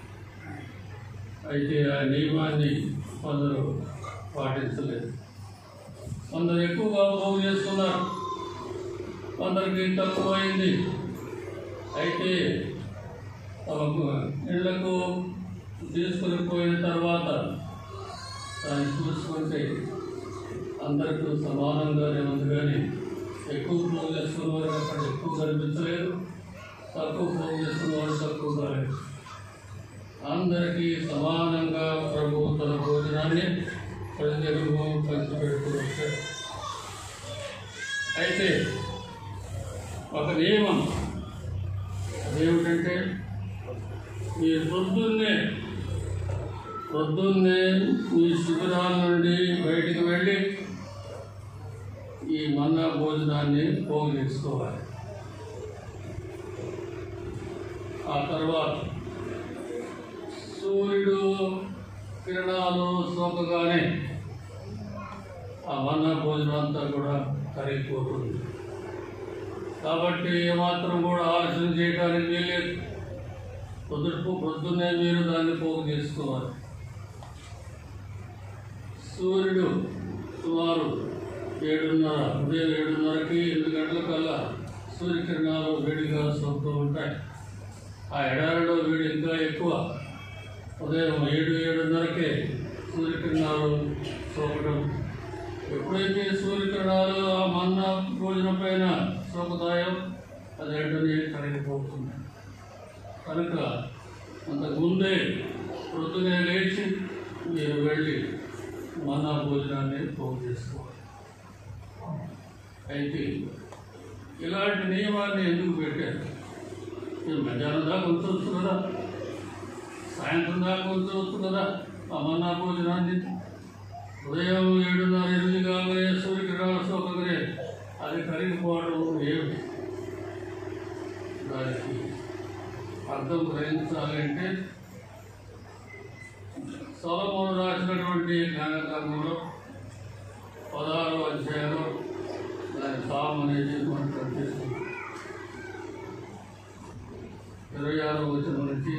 అయితే ఆ నియమాన్ని కొందరు పాటించలేదు కొందరు ఎక్కువగా పోగు చేస్తున్నారు కొందరికి తక్కువైంది అయితే తమకు ఇళ్లకు తీసుకుని పోయిన తర్వాత దాన్ని చూసుకుంటే అందరికీ సమానంగానే ఉంది కానీ ఎక్కువ పోగు చేసుకున్న వారికి అక్కడ ఎక్కువ కనిపించలేదు తక్కువ పోగు చేసుకున్న వారు తక్కువగా లేదు అందరికీ సమానంగా ప్రభు తన భోజనాన్ని ప్రజలకు పంచిపెడుతూ వచ్చారు అయితే ఒక నియమం అదేమిటంటే మీరు పొద్దున్నే పొద్దున్నే మీ శిబిరాల నుండి బయటికి వెళ్ళి ఈ మన్నా భోజనాన్ని పోగు చేసుకోవాలి ఆ తర్వాత సూర్యుడు కిరణాలు సోకగానే ఆ మన్నా భోజనం అంతా కూడా కరిగిపోతుంది కాబట్టి ఏమాత్రం కూడా ఆలస్యం చేయడానికి వీల్లేదు పొద్దుపు పొద్దున్నే మీరు దాన్ని పోగు చేసుకోవాలి సూర్యుడు సుమారు ఏడున్నర ఉదయం ఏడున్నరకి ఎనిమిది గంటల కల్లా సూర్యకిరణాలు వేడిగా సోకుతూ ఉంటాయి ఆ ఎడారిలో వేడి ఇంకా ఎక్కువ ఉదయం ఏడు ఏడున్నరకే సూర్యకిరణాలు సోకడం ఎప్పుడైతే సూర్యకిరణాలు ఆ మన్న భోజనం పైన సోకుతాయో అది వెంటనే కరిగిపోతుంది కనుక అంతకుముందే పొద్దునే లేచి మీరు వెళ్ళి మన భోజనాన్ని పోగు చేసుకోవాలి అయితే ఇలాంటి నియమాన్ని ఎందుకు పెట్టారు మీరు మధ్యాహ్నం దాకా ఉంచవచ్చు కదా సాయంత్రం దాకా ఉంచవచ్చు కదా అమర్నా భోజనాన్ని ఉదయం ఏడున్నర ఎనిమిది కాగానే సూర్యకిరణాలు సోకగానే అది కరిగిపోవడం ఏమిటి దానికి అర్థం గ్రహించాలంటే సొలమోను రాసినటువంటి జ్ఞానకర్మంలో పదహారు అధ్యాయంలో దాని సామ్ అనేది మనం కనిపిస్తుంది ఇరవై ఆరో వచ్చిన నుంచి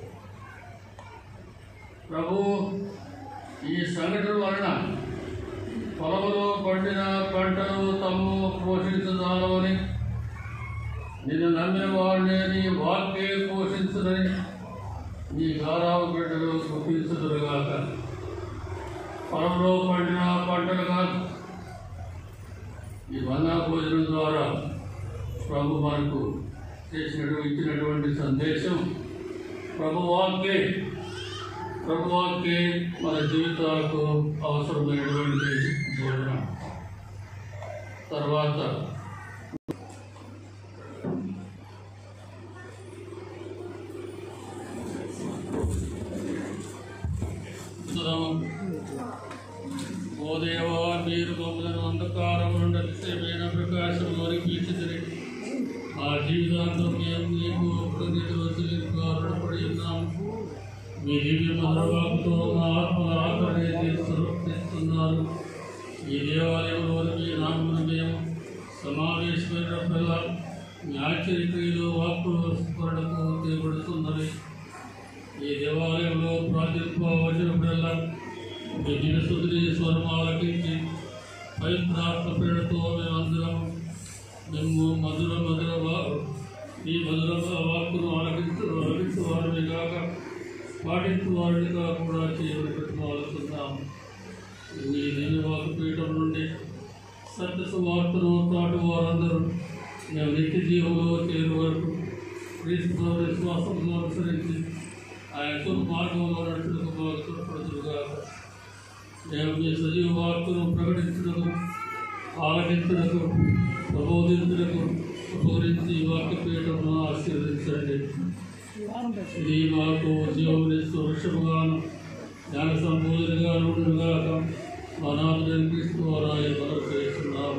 ప్రభు ఈ సంఘటన వలన పొలములో పండిన పంటలు తమ్ము పోషించదాలని నిన్ను నమ్మిన వాడిని నీ వాక్యే పోషించుదని నీ గారావు బిడ్డలు గుర్తించుదురుగాక పొలంలో పండిన పంటలు కాదు ఈ వన్నా భోజనం ద్వారా ప్రభు మనకు చేసినట్టు ఇచ్చినటువంటి సందేశం ప్రభు వాక్యే ప్రభు వాక్యే మన జీవితాలకు అవసరమైనటువంటి భోజనం తర్వాత సుతరాం. ఓ దేవా మీరు మమ్మల్ని అంధకారం నుండి అతిశయమైన ప్రకాశంలోని పీల్చిదిరి మా జీవితాంతం మేము నీకు కృతజ్ఞతలు కారణపడి ఉన్నాము మీ దివ్య మధురవాకుతో మా ఆత్మల ఆకలిని తీస్తున్నారు ఈ దేవాలయంలో మీ నామను మేము సమావేశమైనప్పుడల్లా మీ ఆశ్చర్యక్రియలు వాక్కులు స్మరణకు చేయబడుతున్నవి ఈ దేవాలయంలో ప్రార్థింపవచ్చినప్పుడల్లా మీ దినశుద్ధి స్వరం ఆలకించి పవిత్రాత్మ పేరుతో మేమందరం మేము మధుర మధుర వా- ఈ మధుర వాక్కును ఆలకించు ఆలకించు వారిని కాక పాటించు వారినిగా కూడా చేయమని పెట్టుకోవాలనుకుంటున్నాము ఈ దినవాకు పీఠం నుండి సత్య సువార్తను తాటు వారందరూ మేము నిత్య జీవంలో చేరు వరకు క్రీస్తు విశ్వాసంలో అనుసరించి ఆయన మార్గంలో నడుచుటకు మాకు తోడ్పడుతుగా మేము మీ సజీవ వార్తను ప్రకటించుటకు ఆలకించుటకు ప్రబోధించుటకు గురించి వాక్యపీఠమును ఆశీర్వదించండి ఇది మాకు జీవమునిస్తూ వృక్షముగాను జ్ఞాన సంబోధనగా నుండుగాక మా నామం క్రీస్తు వారాయి మనం చేస్తున్నాము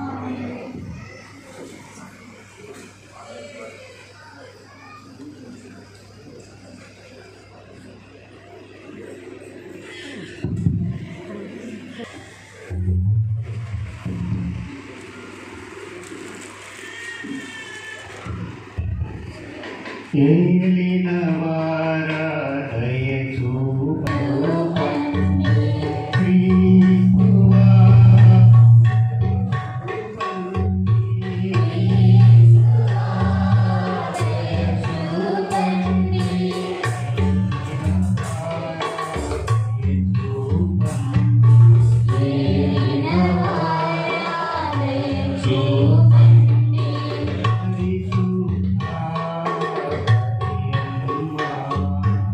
ఏలిన వారా దయచూపండి. క్రీస్తువా చూపండి.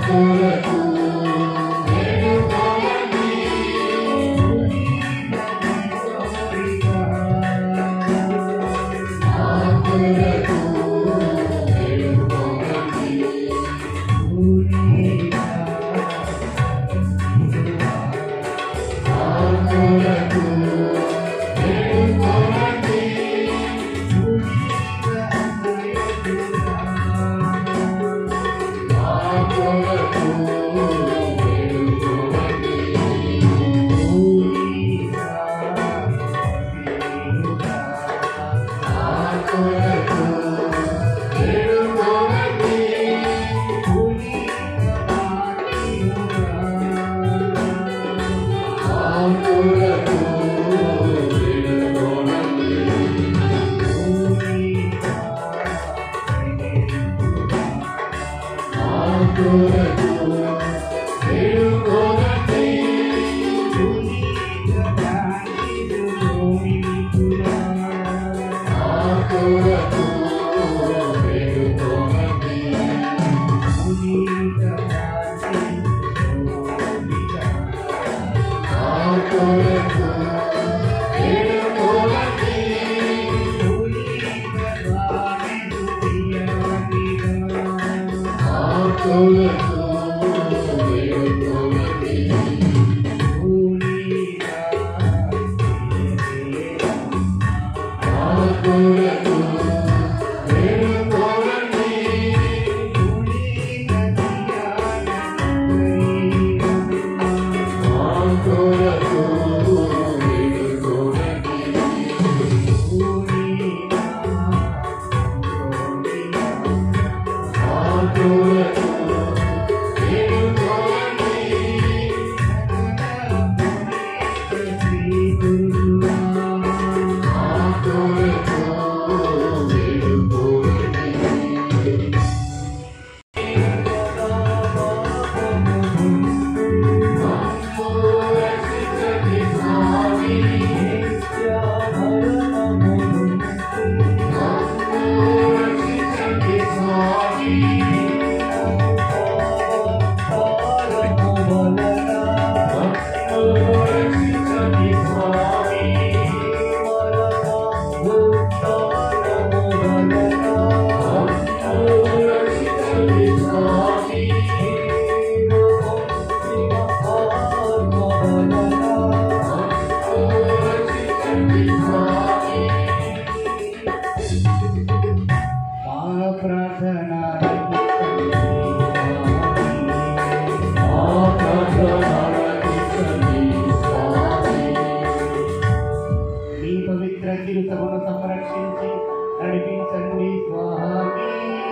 మీ పవిత్ర కిరుతమును సంరక్షించి నడిపించండి స్వామి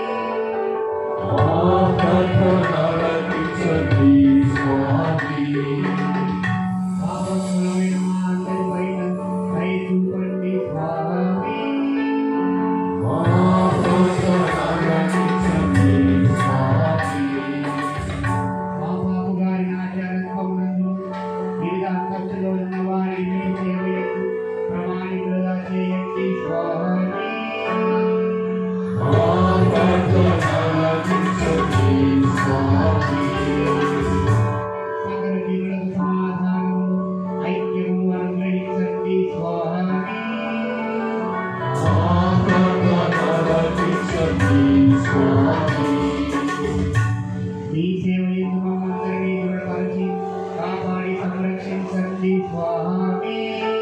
పాపములమైన మా అందరిపైన దయ చూపండి స్వామి పాపాపు గారి ఆచారత్వములను వివిధ అంతస్తులో ఉన్న వారిని మీ సేవలకు ప్రమాణికులుగా చేయండి స్వామి సకల జీవులకు సమాధానము ఐక్యము అనుగ్రహించండి స్వామి మీ సేవ ఎందు మమ్మందరినీ దృఢపరిచి కాపాడి సంరక్షించండి స్వామి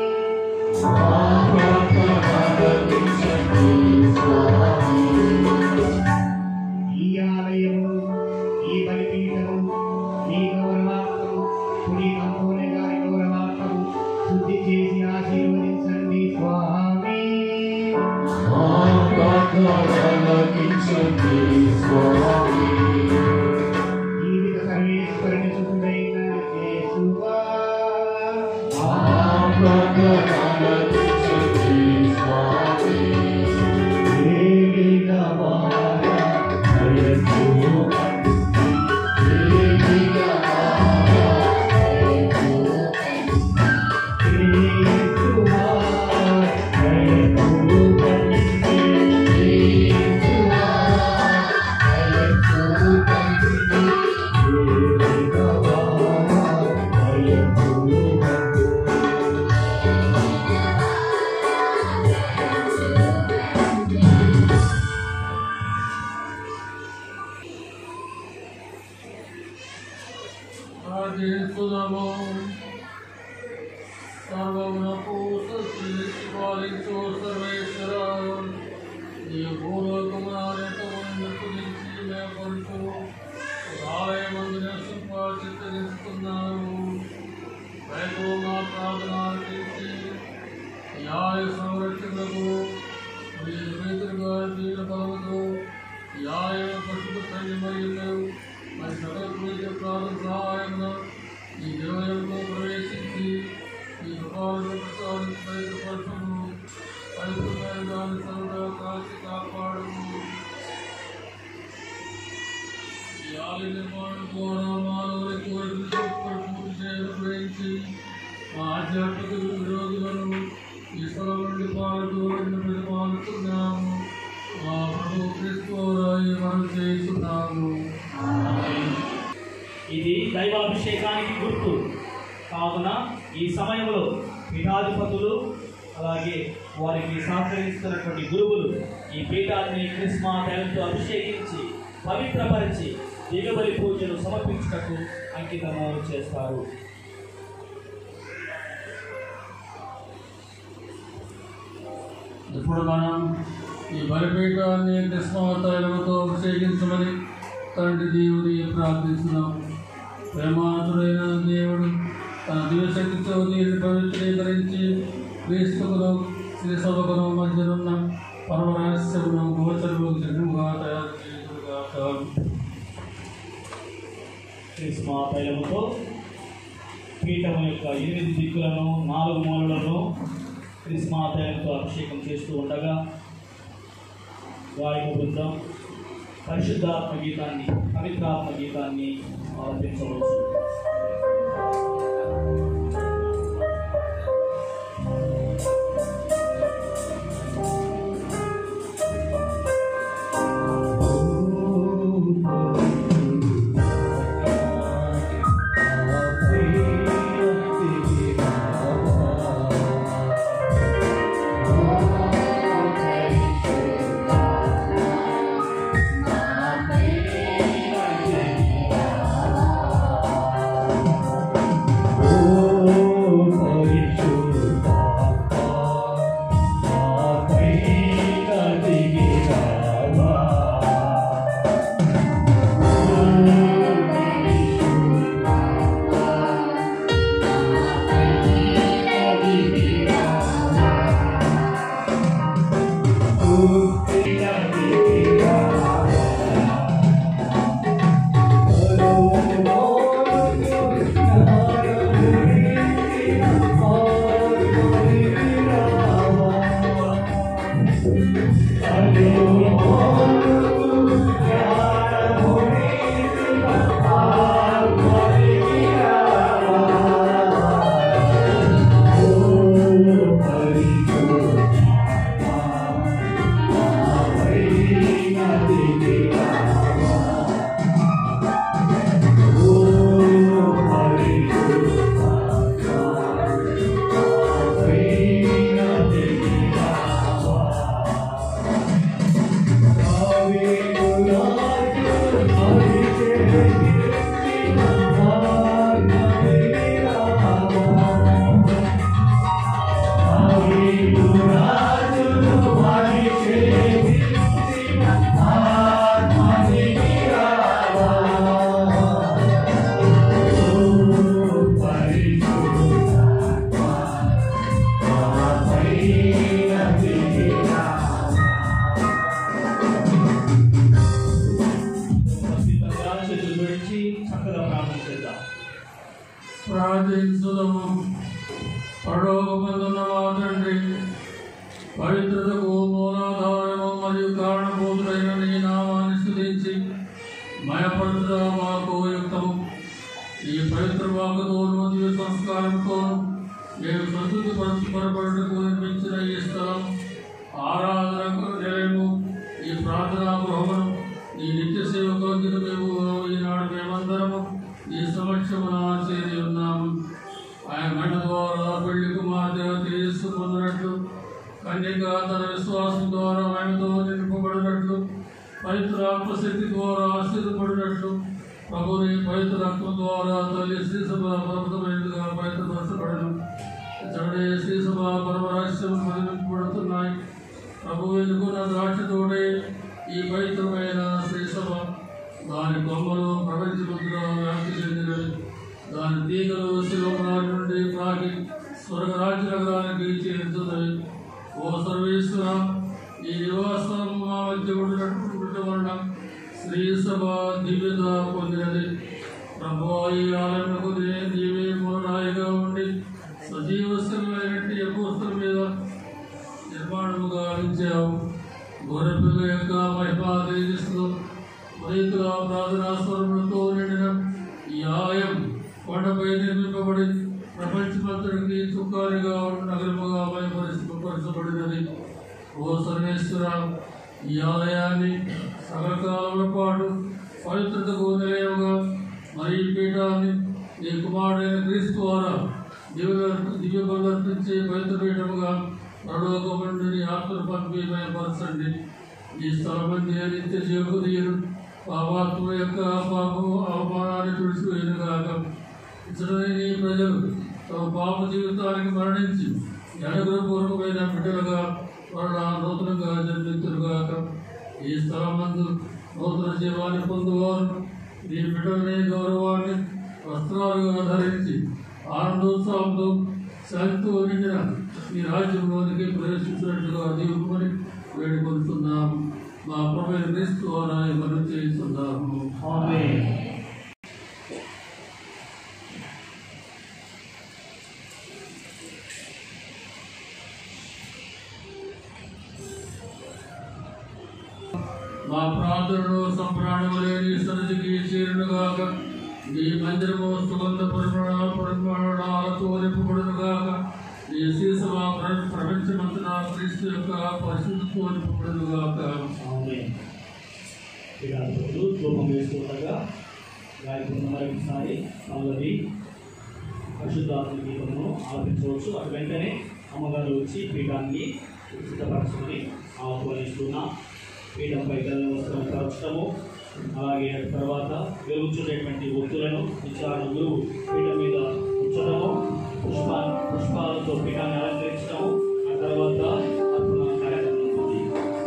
ఈ ఆలయము ఈ బలిపీఠము మీ గౌరవార్థము పుడి కంపోలే గారి గౌరవార్థము శుద్ధి చేసి ఆశీర్వదించండి స్వామి స్వామి ప్రార్థిస్తున్నాము సర్వమునకు సృష్టి పాలించు సర్వేశ్వర ఈ భూలోకమునకు నుంచి మేపడుచు ఆలయమందు నివసింపచిత్తరిస్తున్నాము రైతు మా ప్రార్థన ఆలకించి న్యాయ సంరక్షణకు మీ రైతులు గారి దీని బలముతో న్యాయ పశువు సైన్యమయ్యను మరి సకల పూజ ప్రార్థన సహాయమున ఈ దేవాలయంలో ప్రవేశించి ఈ కృపాలను ప్రసాదించి బయటపరచము పవిత్రమైన దాని సర్వదా కాచి కాపాడము ఈ ఆలయ నిర్మాణం ద్వారా మానవుని కోరికలు పూర్తి చేయడం గురించి మా ఆధ్యాత్మిక విరోధులను ఈ స్థలం నుండి పాల్గొని ప్రతిపాదుతున్నాము మా ప్రభు క్రీస్తు రాయి మనం చేస్తున్నాము ఇది దైవాభిషేకానికి గుర్తు కావున ఈ సమయంలో పీఠాధిపతులు అలాగే వారికి సహకరిస్తున్నటువంటి గురువులు ఈ పీఠాన్ని క్రిస్మా తైలంతో అభిషేకించి పవిత్రపరిచి దిగబలి పూజలు సమర్పించుటకు అంకితము చేస్తారు ఇప్పుడు మనం ఈ బలిపీఠాన్ని కృష్ణవతాయిలతో అభిషేకించమని తండ్రి దేవుని ప్రార్థిస్తున్నాం ప్రేమాతుడైన దేవుడు తన దివశక్తితో దీన్ని పవిత్రీకరించి క్రీస్తుకును శ్రీ సభకును మధ్యనున్న పరమరహస్యమును గోచరులు జన్ముగా తయారు చేసుగాక క్రిస్మా తైలముతో పీఠం యొక్క ఎనిమిది దిక్కులను నాలుగు మూలలను క్రిస్మా తైలంతో అభిషేకం చేస్తూ ఉండగా గాయక బృందం పరిశుద్ధాత్మ గీతాన్ని పవిత్రాత్మ గీతాన్ని ఆలపించవచ్చు చేతులు జోడించి చక్కగా ప్రార్థన చేద్దాం ప్రార్థించుదము పరలోకమందున్న మా తండ్రి పవిత్రతకు మూలాధారము మరియు కారణభూతుడైన నీ నామాన్ని స్థుతించి మయపడుట మాకు యుక్తము ఈ పవిత్ర వాకుతో మరియు సంస్కారంతో మేము సంతృప్తి పరచబడటకు నిర్మించిన ఈ స్థలం ఆరాధనకు నిలయము ఈ ప్రార్థనా గృహమును ఈ నిత్య సేవకు మేము ఈనాడు మేమందరము ఈ సమక్షమున చేరి ఉన్నాము ఆయన గంట ద్వారా పెళ్లి కుమార్తె తేజస్సు పొందినట్లు కన్యక తన విశ్వాసం ద్వారా ఆయనతో నింపబడినట్లు పవిత్ర ఆత్మశక్తి ద్వారా ఆశ్చర్యపడినట్లు ప్రభుని పవిత్ర రక్తం ద్వారా తల్లి శ్రీ సభ పర్వతమైనదిగా పవిత్రపరచబడను ఇతడే శ్రీ సభ పరమరాశ్యం మదిలింపబడుతున్నాయి ప్రభు ఎన్నుకున్న ద్రాక్ష తోటే ఈ పవిత్రమైన శ్రీ సభ దాని కొమ్మలు ప్రపంచమంతగా వ్యాప్తి చెందినవి దాని తీగలు శిలోమరాజు నుండి ప్రాకి స్వర్గరాజ్య నగరానికి చేరుతున్నవి ఓ సర్వేశ్వర ఈ నివాసం మా మధ్య ఉండటం వలన శ్రీ సభ దివ్యత పొందినది ప్రభు ఈ ఆలయములకు నీవే మూలరాయిగా ఉండి సజీవస్థలమైనటువంటి అపోస్తుల మీద నిర్మాణముగా ఉంచావు గొర్రెపిల్ల యొక్క మహిమా తేజస్సులో రైతుల ప్రార్థనా స్వరములతో నిండిన ఈ ఆలయం కొండపై నిర్మింపబడి ప్రపంచమంతటికి చుక్కానిగా ఉన్న నగరముగా మయపరచబడినది ఓ సర్వేశ్వర ఈ ఆలయాన్ని సకల కాలముల పాటు పవిత్రతకు నిలయముగా మరి ఈ పీఠాన్ని నీ కుమారుడైన క్రీస్తు ద్వారా దివ్య దివ్య బలర్పించే పవిత్ర పీఠముగా పరలోకము నుండి నీ ఆత్మను పంపి మయపరచండి ఈ స్థలమంది నిత్య జీవకుదీయులు పాపాత్మ యొక్క పాపము అవమానాన్ని తుడిచిపోయినగాక ఇతరులని నీ ప్రజలు తమ పాప జీవితానికి మరణించి అనుగ్రహపూర్వకమైన బిడ్డలుగా వాళ్ళ నూతనంగా జన్మితులుగాక ఈ స్థలమందు నూతన జీవాన్ని పొందువారు నీ బిడ్డలని గౌరవాన్ని వస్త్రాలుగా ధరించి ఆనందోత్సవంతో శాంతితో నిండిన ఈ రాజ్యంలోనికి ప్రవేశించినట్లుగా దీవుమని వేడుకొంటున్నాం మా ప్రభు క్రీస్తు ద్వారా మనం చేస్తున్నాము మా ప్రార్థనలో సంప్రాణము లేని సన్నిధికి చేరునుగాక నీ మందిరము సుగంధ పరిమళ పరిమళాలతో నింపబడునుగాక నీ శీసభ ప్రపంచమంతటా క్రీస్తు యొక్క పరిశుద్ధితో నింపబడునుగాక క్రీడాకులు ధూపం వేస్తుండగా గాయకున్న మరొకసారి పల్లవి పరిశుద్ధాత్మ గీతమును ఆలపించవచ్చు అటు వెంటనే అమ్మగారు వచ్చి పీఠాన్ని సిద్ధపరచుకొని ఆహ్వానిస్తున్న పీఠంపై గల వస్త్రం పరచడము అలాగే అటు తర్వాత వెలుగుచున్నటువంటి ఒత్తులను విచారణ గురువు పీఠం మీద ఉంచడము పుష్ప పుష్పాలతో పీఠాన్ని అలంకరించడము ఆ తర్వాత అర్పణ కార్యక్రమం ఉంటుంది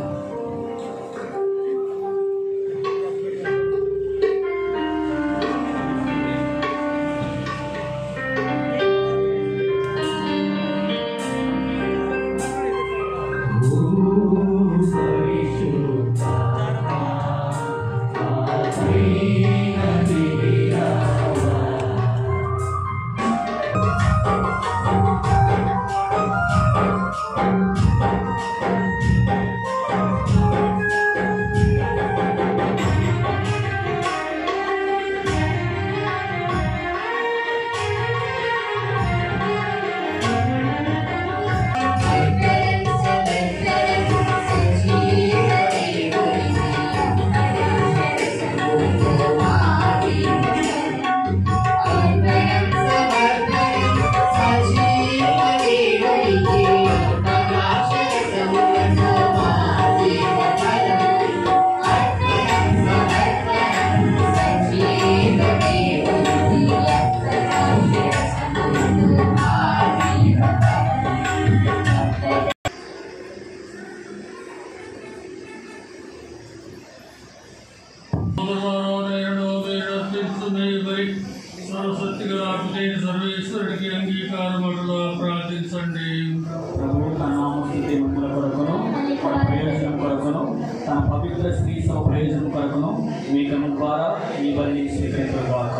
సర్వేశ్వరుడికి అంగీకారములుగా ప్రార్థించండి ప్రభువు తన నామస్థితి మహిమల కొరకును మన ప్రయోజనం కొరకును తన పవిత్ర స్త్రీ సభ ప్రయోజనం కొరకును మీకను ద్వారా ఈ బలి స్వీకరించగాక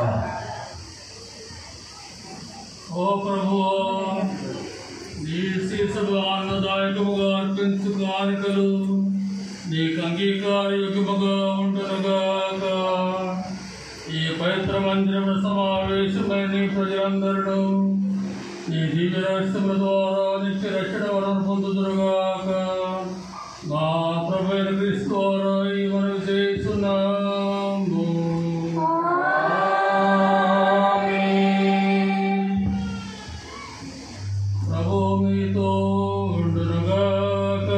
ఓ ప్రభు నీ శీర్షకు ఆనందదాయకముగా అర్పించు కానుకలు నీకు అంగీకారయుగముగా ఉంటునుగాక ఈ పవిత్ర మందిరము సమావేశమైన నీ ప్రజలందరూ నీ దివ్య రక్షముల ద్వారా నిత్య రక్షణ వరం పొందుతురుగాక మా ప్రభు అయిన క్రీస్తు ద్వారా ఈ మనం చేస్తున్నాము ప్రభు మీతో ఉండునుగాక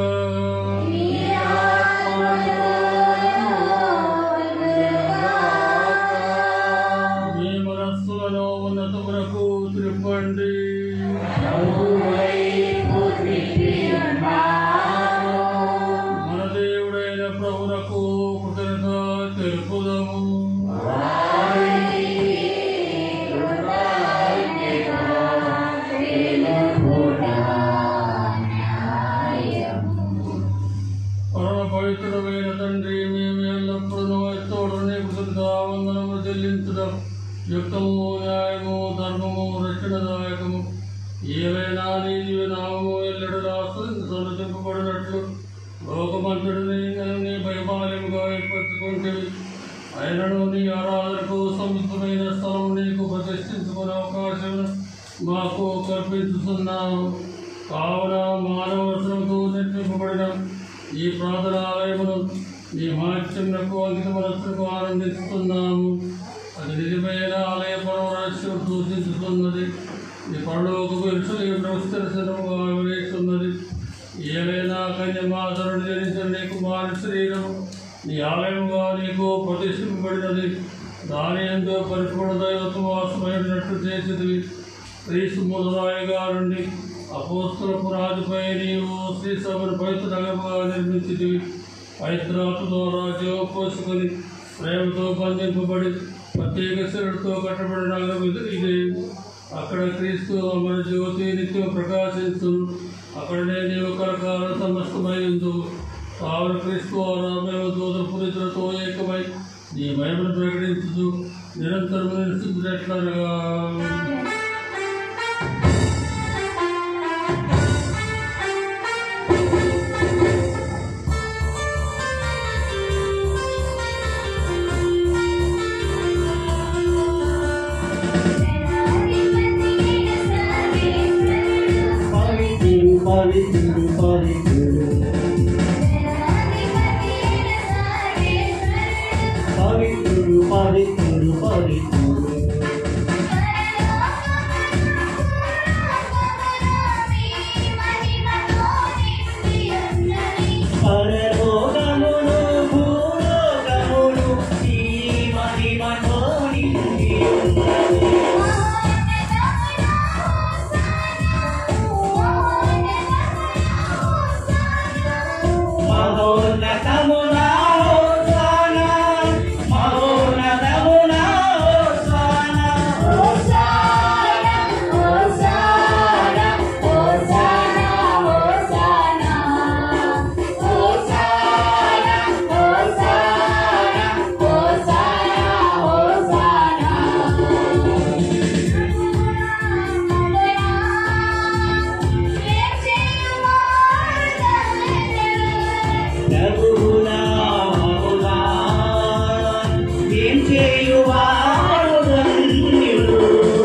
కృతావందనము చెల్లించడం యుక్తము న్యాయము ధర్మము రక్షణదాయకము ఏవైనా నీ నామము ఎల్లడు సన్నతింపబడినట్లు లోకమంతుడిని నీ పరిపాలనగా ఏర్పరచుకుంటేవి ఆయనను నీ ఆరాధనకు సముచితమైన స్థలం నీకు ప్రతిష్ఠించుకునే అవకాశం మాకు కల్పిస్తున్నాము కావున మానవసరంతో నిర్మింపబడిన ఈ ప్రార్థనాలయమును నీ మహత్యమునకు అంకిత మనస్సుకు ఆనందిస్తున్నాము అది నిజమైన ఆలయ పరమరాశ్యం సూచిస్తున్నది ఈ పరలోక విరుషులు విస్తరిసనముగా వివేస్తున్నది ఏవైనా కన్యమాతరుడు జరించిన నీ కుమారి శరీరం నీ ఆలయముగా నీకు ప్రతిష్ఠింపబడినది దాని ఎంతో పరిపూర్ణ దైవత్వం వాసమైనట్టు చేసేది క్రీస్తు మొదలాయి గారుండి అపోస్తుల పునాదిపై నీవు శ్రీ సభను పవిత్ర నగరముగా నిర్మించితివి పవిత్రాత్మ ద్వారా జీవం పోసుకొని ప్రేమతో బంధింపబడి ప్రత్యేక శిరుడితో కట్టబడిన నగరం ఇది ఇదే అక్కడ క్రీస్తు మన జ్యోతి నిత్యం ప్రకాశించు అక్కడనే నీవు కరకాల సమస్తమైందు కావున క్రీస్తు ద్వారా మేము దూత పురితులతో ఏకమై నీ మహిమను ప్రకటించు నిరంతరం నిలుస్తున్నట్లనగా పవిత్రుడు పవిత్రుడు పవిత్రుడు పవిత్రుడు పవిత్రుడు పవిత్రుడు పరలోకమును భూలోకమును ఈ మహిమతో నిండి ఉన్నది. మహోన్నతమున హోసానా మహోన్నతమున హోసానా ప్రభువునా మహునా ఏం చేయువాడు ధన్యుడు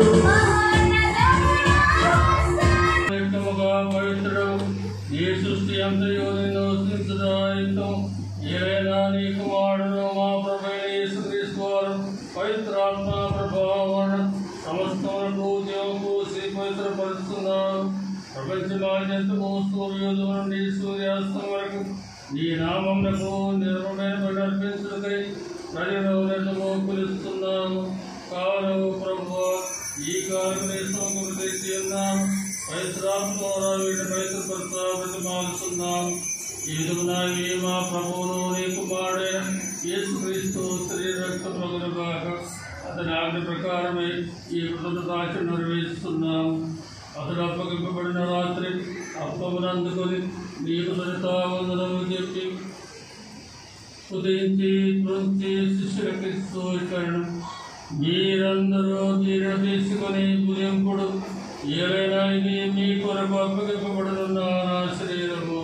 పవిత్రముగా పవిత్రుడు ఏ సృష్టి అంతయో నిన్ను స్థించదాయితం ఏవైనా నీ కుమారుడు మా ప్రభు యేసుక్రీస్తు వారు పవిత్రాత్మ ప్రభావం సమస్తములకు దేవకు శ్రీ పవిత్రపరుస్తున్నారు ప్రపంచమాద్యంతము సూర్యోదయం నుండి సూర్యాస్తం వరకు నీ నామమునకు నిర్మమైన బలి అర్పించుటకై ప్రజలు నిన్నము పిలుస్తున్నాము కావున ప్రభు ఈ కార్యక్రమం సమకూర్చి ఉన్నాము పవిత్రాత్మ ద్వారా వీటిని పవిత్రపరుస్తా ప్రతిమాలుస్తున్నాం ఈ విధమున ఈ మా ప్రభువును నీ కుమారుడైన యేసుక్రీస్తు స్త్రీ రక్త ప్రభుగాక అతని ఆజ్ఞ ప్రకారమే ఈ కృతజ్ఞతాచరణ నిర్వహిస్తున్నాం అతడు అప్పగింపబడిన రాత్రి అప్పమును అందుకొని నీకు సరితావందనము చెప్పి ఉదయించి తృంచి శిష్యులకి సూచనను మీరందరూ దీని తీసుకొని భుజింపుడు ఏవైనా ఇది మీ కొరకు అప్పగింపబడుతున్న నా శరీరము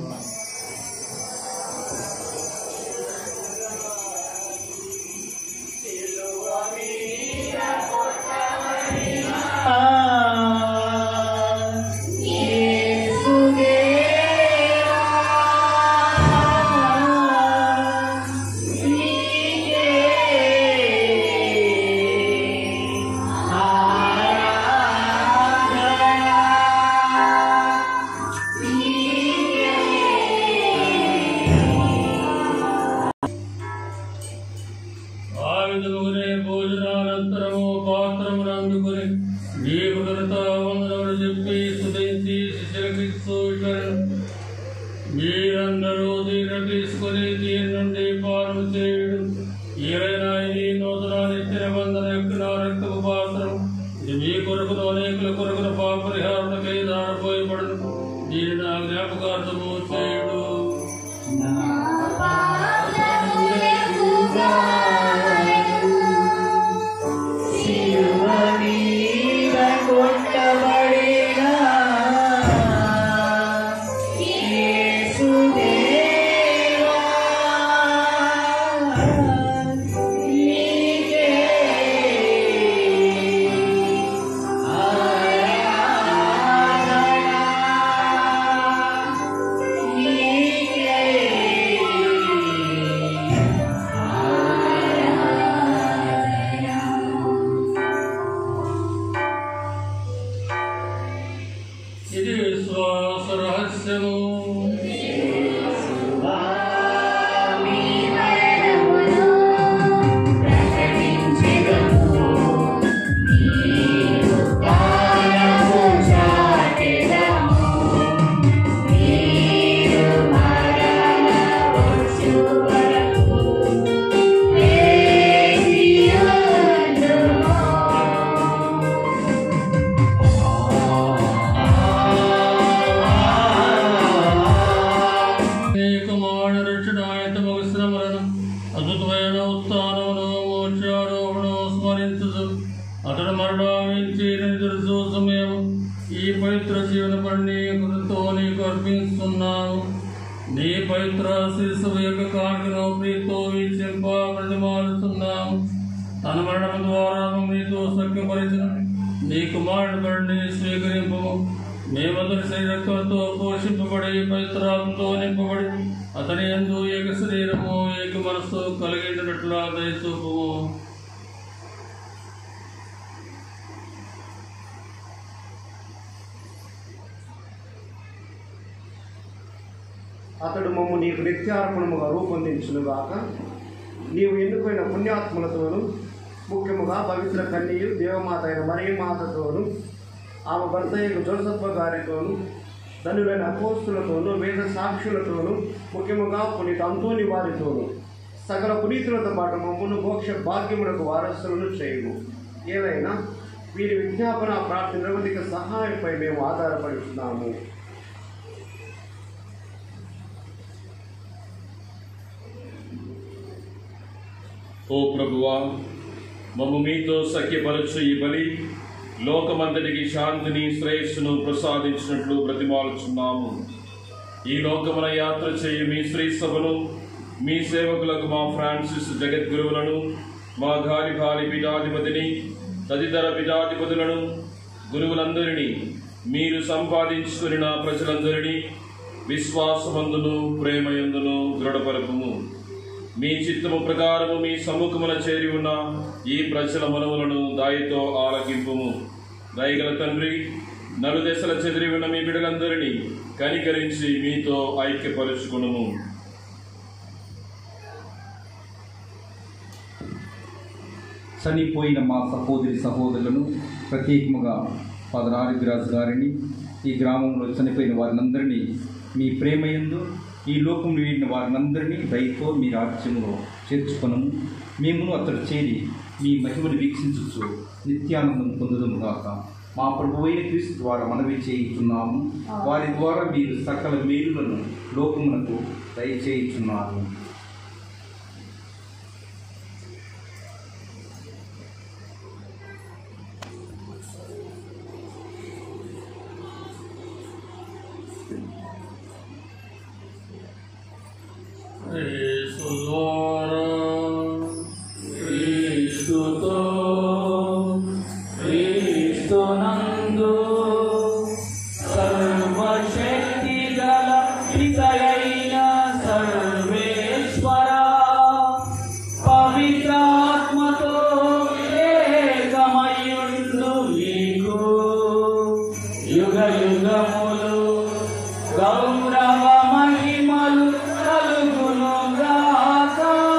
ఆ విధముగానే భోజనానంతరము పాత్రమును అందుకొని నీకు ఘనత వందనములు చెప్పి స్తుతించి శిష్యులకి సూచనను మీరందరూ దీన్ని తీసుకొని దీని నుండి పానం చేయుడు ఏవైనా ఇది నూతన నిత్య నిబంధన యొక్క నా రక్తపు పాత్రం ఇది మీ కొరకును అనేకుల కొరకును పాపరిహారణకై దారిపోయబడును దీని నా జ్ఞాపకార్థము చేయుడు పాదములకు గాలి ఉత్థానమును మోక్షారోహణము స్మరించదు అతడు మరణించి నిద్ర సమయం ఈ పవిత్ర జీవన పడిని కృతో నీకు అర్పిస్తున్నాను నీ పవిత్ర శిశు యొక్క కాంతిను ప్రీతో వీక్షింప ప్రతిమాలుతున్నాము తన మరణం ద్వారా నీతో సఖ్యపరిచిన నీ కుమారుడు పడిని స్వీకరింపు మేమందరి శరీరత్వంతో పోషింపబడి పవిత్రాత్మతో నింపబడి అతని ఎందు ఏక శరీరము ఏక మనస్సు కలిగేటట్లా దయచూపుము అతడు మమ్ము నీకు నిత్యార్పణముగా రూపొందించునుగాక నీవు ఎన్నుకోయిన పుణ్యాత్ములతోనూ ముఖ్యముగా పవిత్ర కన్యయు దేవమాత అయిన మరియమాతతోనూ ఆమె భర్త యొక్క జోసత్వ గారితోనూ ధనులైన అపోస్తులతోనూ వేద సాక్షులతోనూ ముఖ్యముగా పునీత అంతోని వారితోనూ సకల పునీతులతో పాటు మమ్మను మోక్ష భాగ్యములకు వారసులను చేయము ఏదైనా వీరి విజ్ఞాపన ప్రాప్తి నిరవధిక సహాయంపై మేము ఆధారపడుతున్నాము ఓ ప్రభువా మమ్ము మీతో సఖ్యపరచు ఈ బలి లోకమంతటికి శాంతిని శ్రేయస్సును ప్రసాదించినట్లు బ్రతిమాలుచున్నాము ఈ లోకమున యాత్ర చేయు మీ శ్రీ సభను మీ సేవకులకు మా ఫ్రాన్సిస్ జగద్గురువులను మా గాలి గాలి పీఠాధిపతిని తదితర పీఠాధిపతులను గురువులందరినీ మీరు సంపాదించుకుని నా ప్రజలందరినీ విశ్వాసమందును ప్రేమయందును దృఢపరపుము మీ చిత్తము ప్రకారము మీ సముఖమున చేరి ఉన్న ఈ ప్రజల మనవులను దాయితో ఆలకింపుము దయగల తండ్రి నలుదెసల చెదిరి ఉన్న మీ బిడలందరినీ కనికరించి మీతో ఐక్యపరుచుకునుము చనిపోయిన మా సహోదరి సహోదరులను ప్రత్యేకముగా ఫాదర్ ఆరోగ్యరాజు గారిని ఈ గ్రామంలో చనిపోయిన వారినందరినీ మీ ప్రేమయందు ఈ లోకంలో వీడిన వారినందరినీ దయతో మీ రాజ్యంలో చేర్చుకొనము మేమును అతడు చేరి మీ మహిమను వీక్షించచ్చు నిత్యానందం పొందుదము గాక మా ప్రభు అయిన క్రీస్తు ద్వారా మనవి చేయుచున్నాము వారి ద్వారా మీరు సకల మేలులను లోకమునకు దయచేయుచున్నారు యేసు ద్వారా క్రీస్తుతో క్రీస్తునందు సర్వశక్తి గల పితయైన సర్వేశ్వర పవిత్రాత్మతో ఏకమయుండు నీకు యుగ యుగములు గౌరవ మహిమలు కలుగును గాక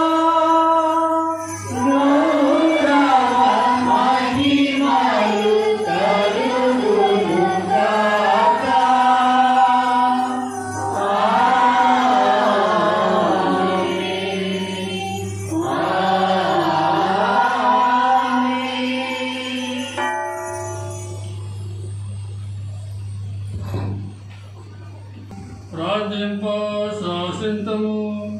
గౌరవ మహిమలు కలుగును గాక ప్రార్థింప శాసింతము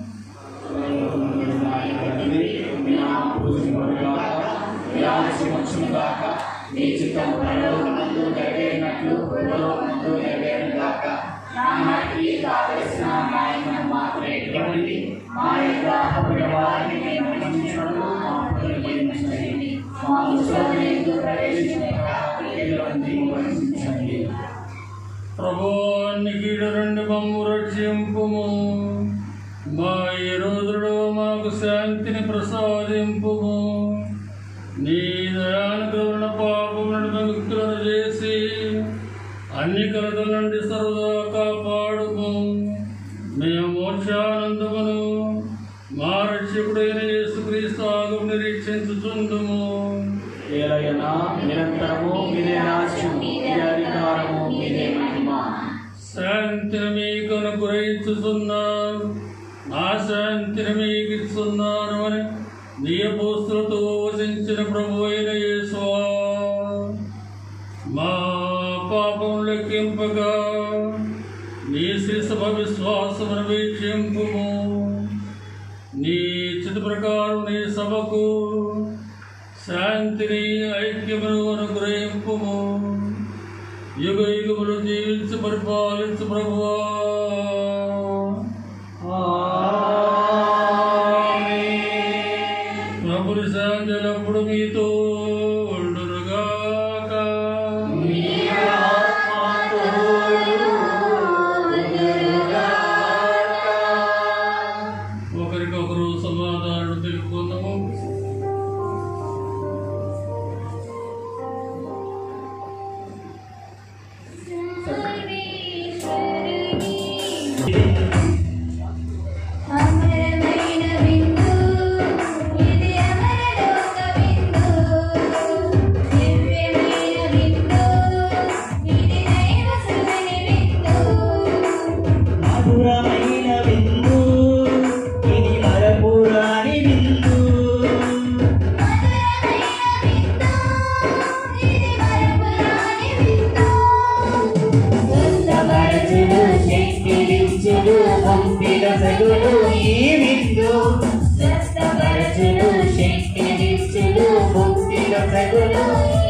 నీ చిత్తం పరలోకమందు నెరవేరినట్లు భూలోకమందు నెరవేరుగాక నా నాటికి కావలసిన న్యాయమును మాత్రమే ఇవ్వండి మా యొక్క అప్పుల వారిని మేము మన్నించినట్లు మా అప్పులను మన్నించండి మా దుష్టమైన ఎందుకు ప్రవేశించకుండా కీడులోంచి మన్నించండి ప్రభు నికీడు రెండు మమ్ము రక్షింపుము మా ఈ రోజులో మాకు శాంతిని ప్రసాదింపుము నీ దయానుకరణ పాపములను విముక్తులను చేసి అన్ని కలతల నుండి సర్వదా కాపాడుము మేము మోక్షానందమును మా రక్షకుడైన యేసుక్రీస్తు ఆగము నిరీక్షించుచుందుము ఏలయనా నిరంతరము మీదే రాజ్యం మీదే అధికారము మీదే మహిమ శాంతిని మీకు అనుగ్రహించుతున్నాను నా శాంతిని మీకు ఇస్తున్నాను అని నీ పోస్తులతో వచించిన ప్రభు అయిన యేసువా మా పాపం లెక్కింపగా నీ శిశుభ విశ్వాసమును వీక్షింపుము నీ చిత్త చిత్త ప్రకారం నీ సభకు శాంతిని ఐక్యమును అనుగ్రహింపుము యుగ యుగములు జీవించి పరిపాలించు ప్రభువా ప్రభుని శాంతిలప్పుడు మీతో ఉండునుగాక ఒకరికొకరు సమాధానం తెలుపుకుందాము అమరమైన విందు ఇది అమరలోక విందు దివ్యమైన విందు ఇది దైవ సుమని విందు మధురమైన విందు ఇది మరపురాని విందు స్వస్థపరచుడు శక్తినిచ్చుడు పంపిన సగుడు ఈ విందు స్వస్థపరచుడు శక్తినిచ్చుడు పంపిన సగుడు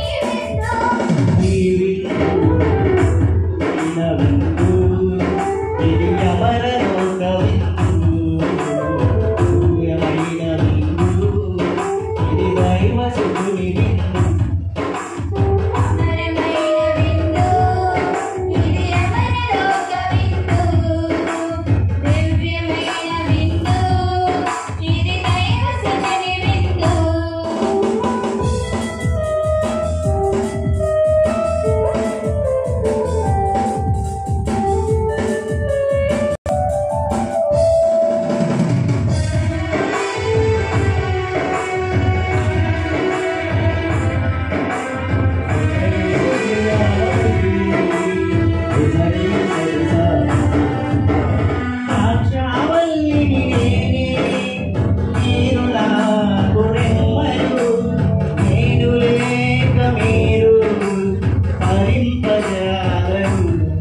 ఈ విందు ఈయన విందు ఇది అమరలోక విందు దివ్యమైన విందు ఇది దైవ సుఖుని విందు అమరమైన విందు ఇది అమరలోక విందు దివ్యమైన విందు ఇది దైవ సుమని విందు ద్రాక్షావల్లిని నేనే, మీరు నాకు రెమ్మలు, నేను లేక మీరు ఫలింపజాలరు.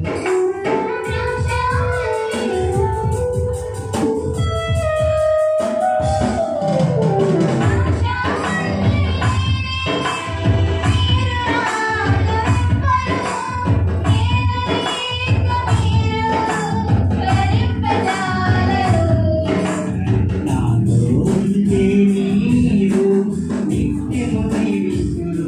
నాలో ఉండే మీరు నిత్యము జీవిస్తురు.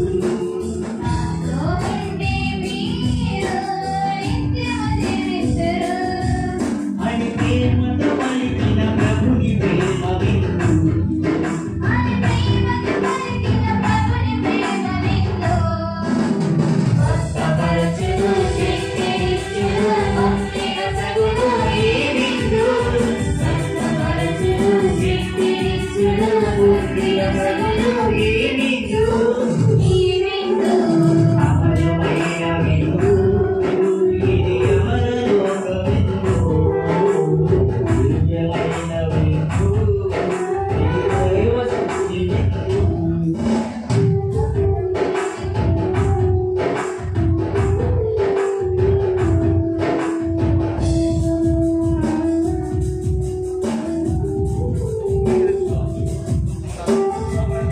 అని ప్రేమతో పలికిన ప్రభుని ప్రేమ విందు స్వస్థపరచుడు, శక్తినిచ్చుడు, పంపిన సగుడు ఈ విందు. స్వస్థపరచుడు, శక్తినిచ్చుడు, పంపిన సగుడు ఈ విందు. అమరమైన విందు, ఇది అమరలోక విందు. దివ్యమైన విందు, ఇది దైవ శక్తి విందు. Thank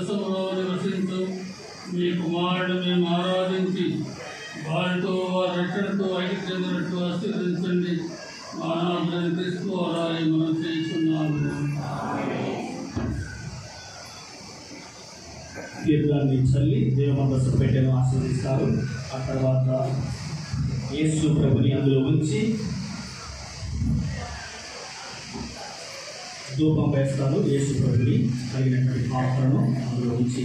మందసములో నివసించు మీ కుమారుడు మేము ఆరాధించి వారితో వారి రక్షణతో ఐక్య చెందినట్టు ఆశీర్వదించండి మానవులను తీసుకోవాలని మనం చేస్తున్నాము తీర్థాన్ని చల్లి దేవమందస్సు పెట్టెను ఆస్వాదిస్తారు ఆ తర్వాత యేసు ప్రభుని అందులో ఉంచి ధూపం వేస్తారు యేసు ప్రభుని కలిగినటువంటి పాత్రను అందులో ఉంచి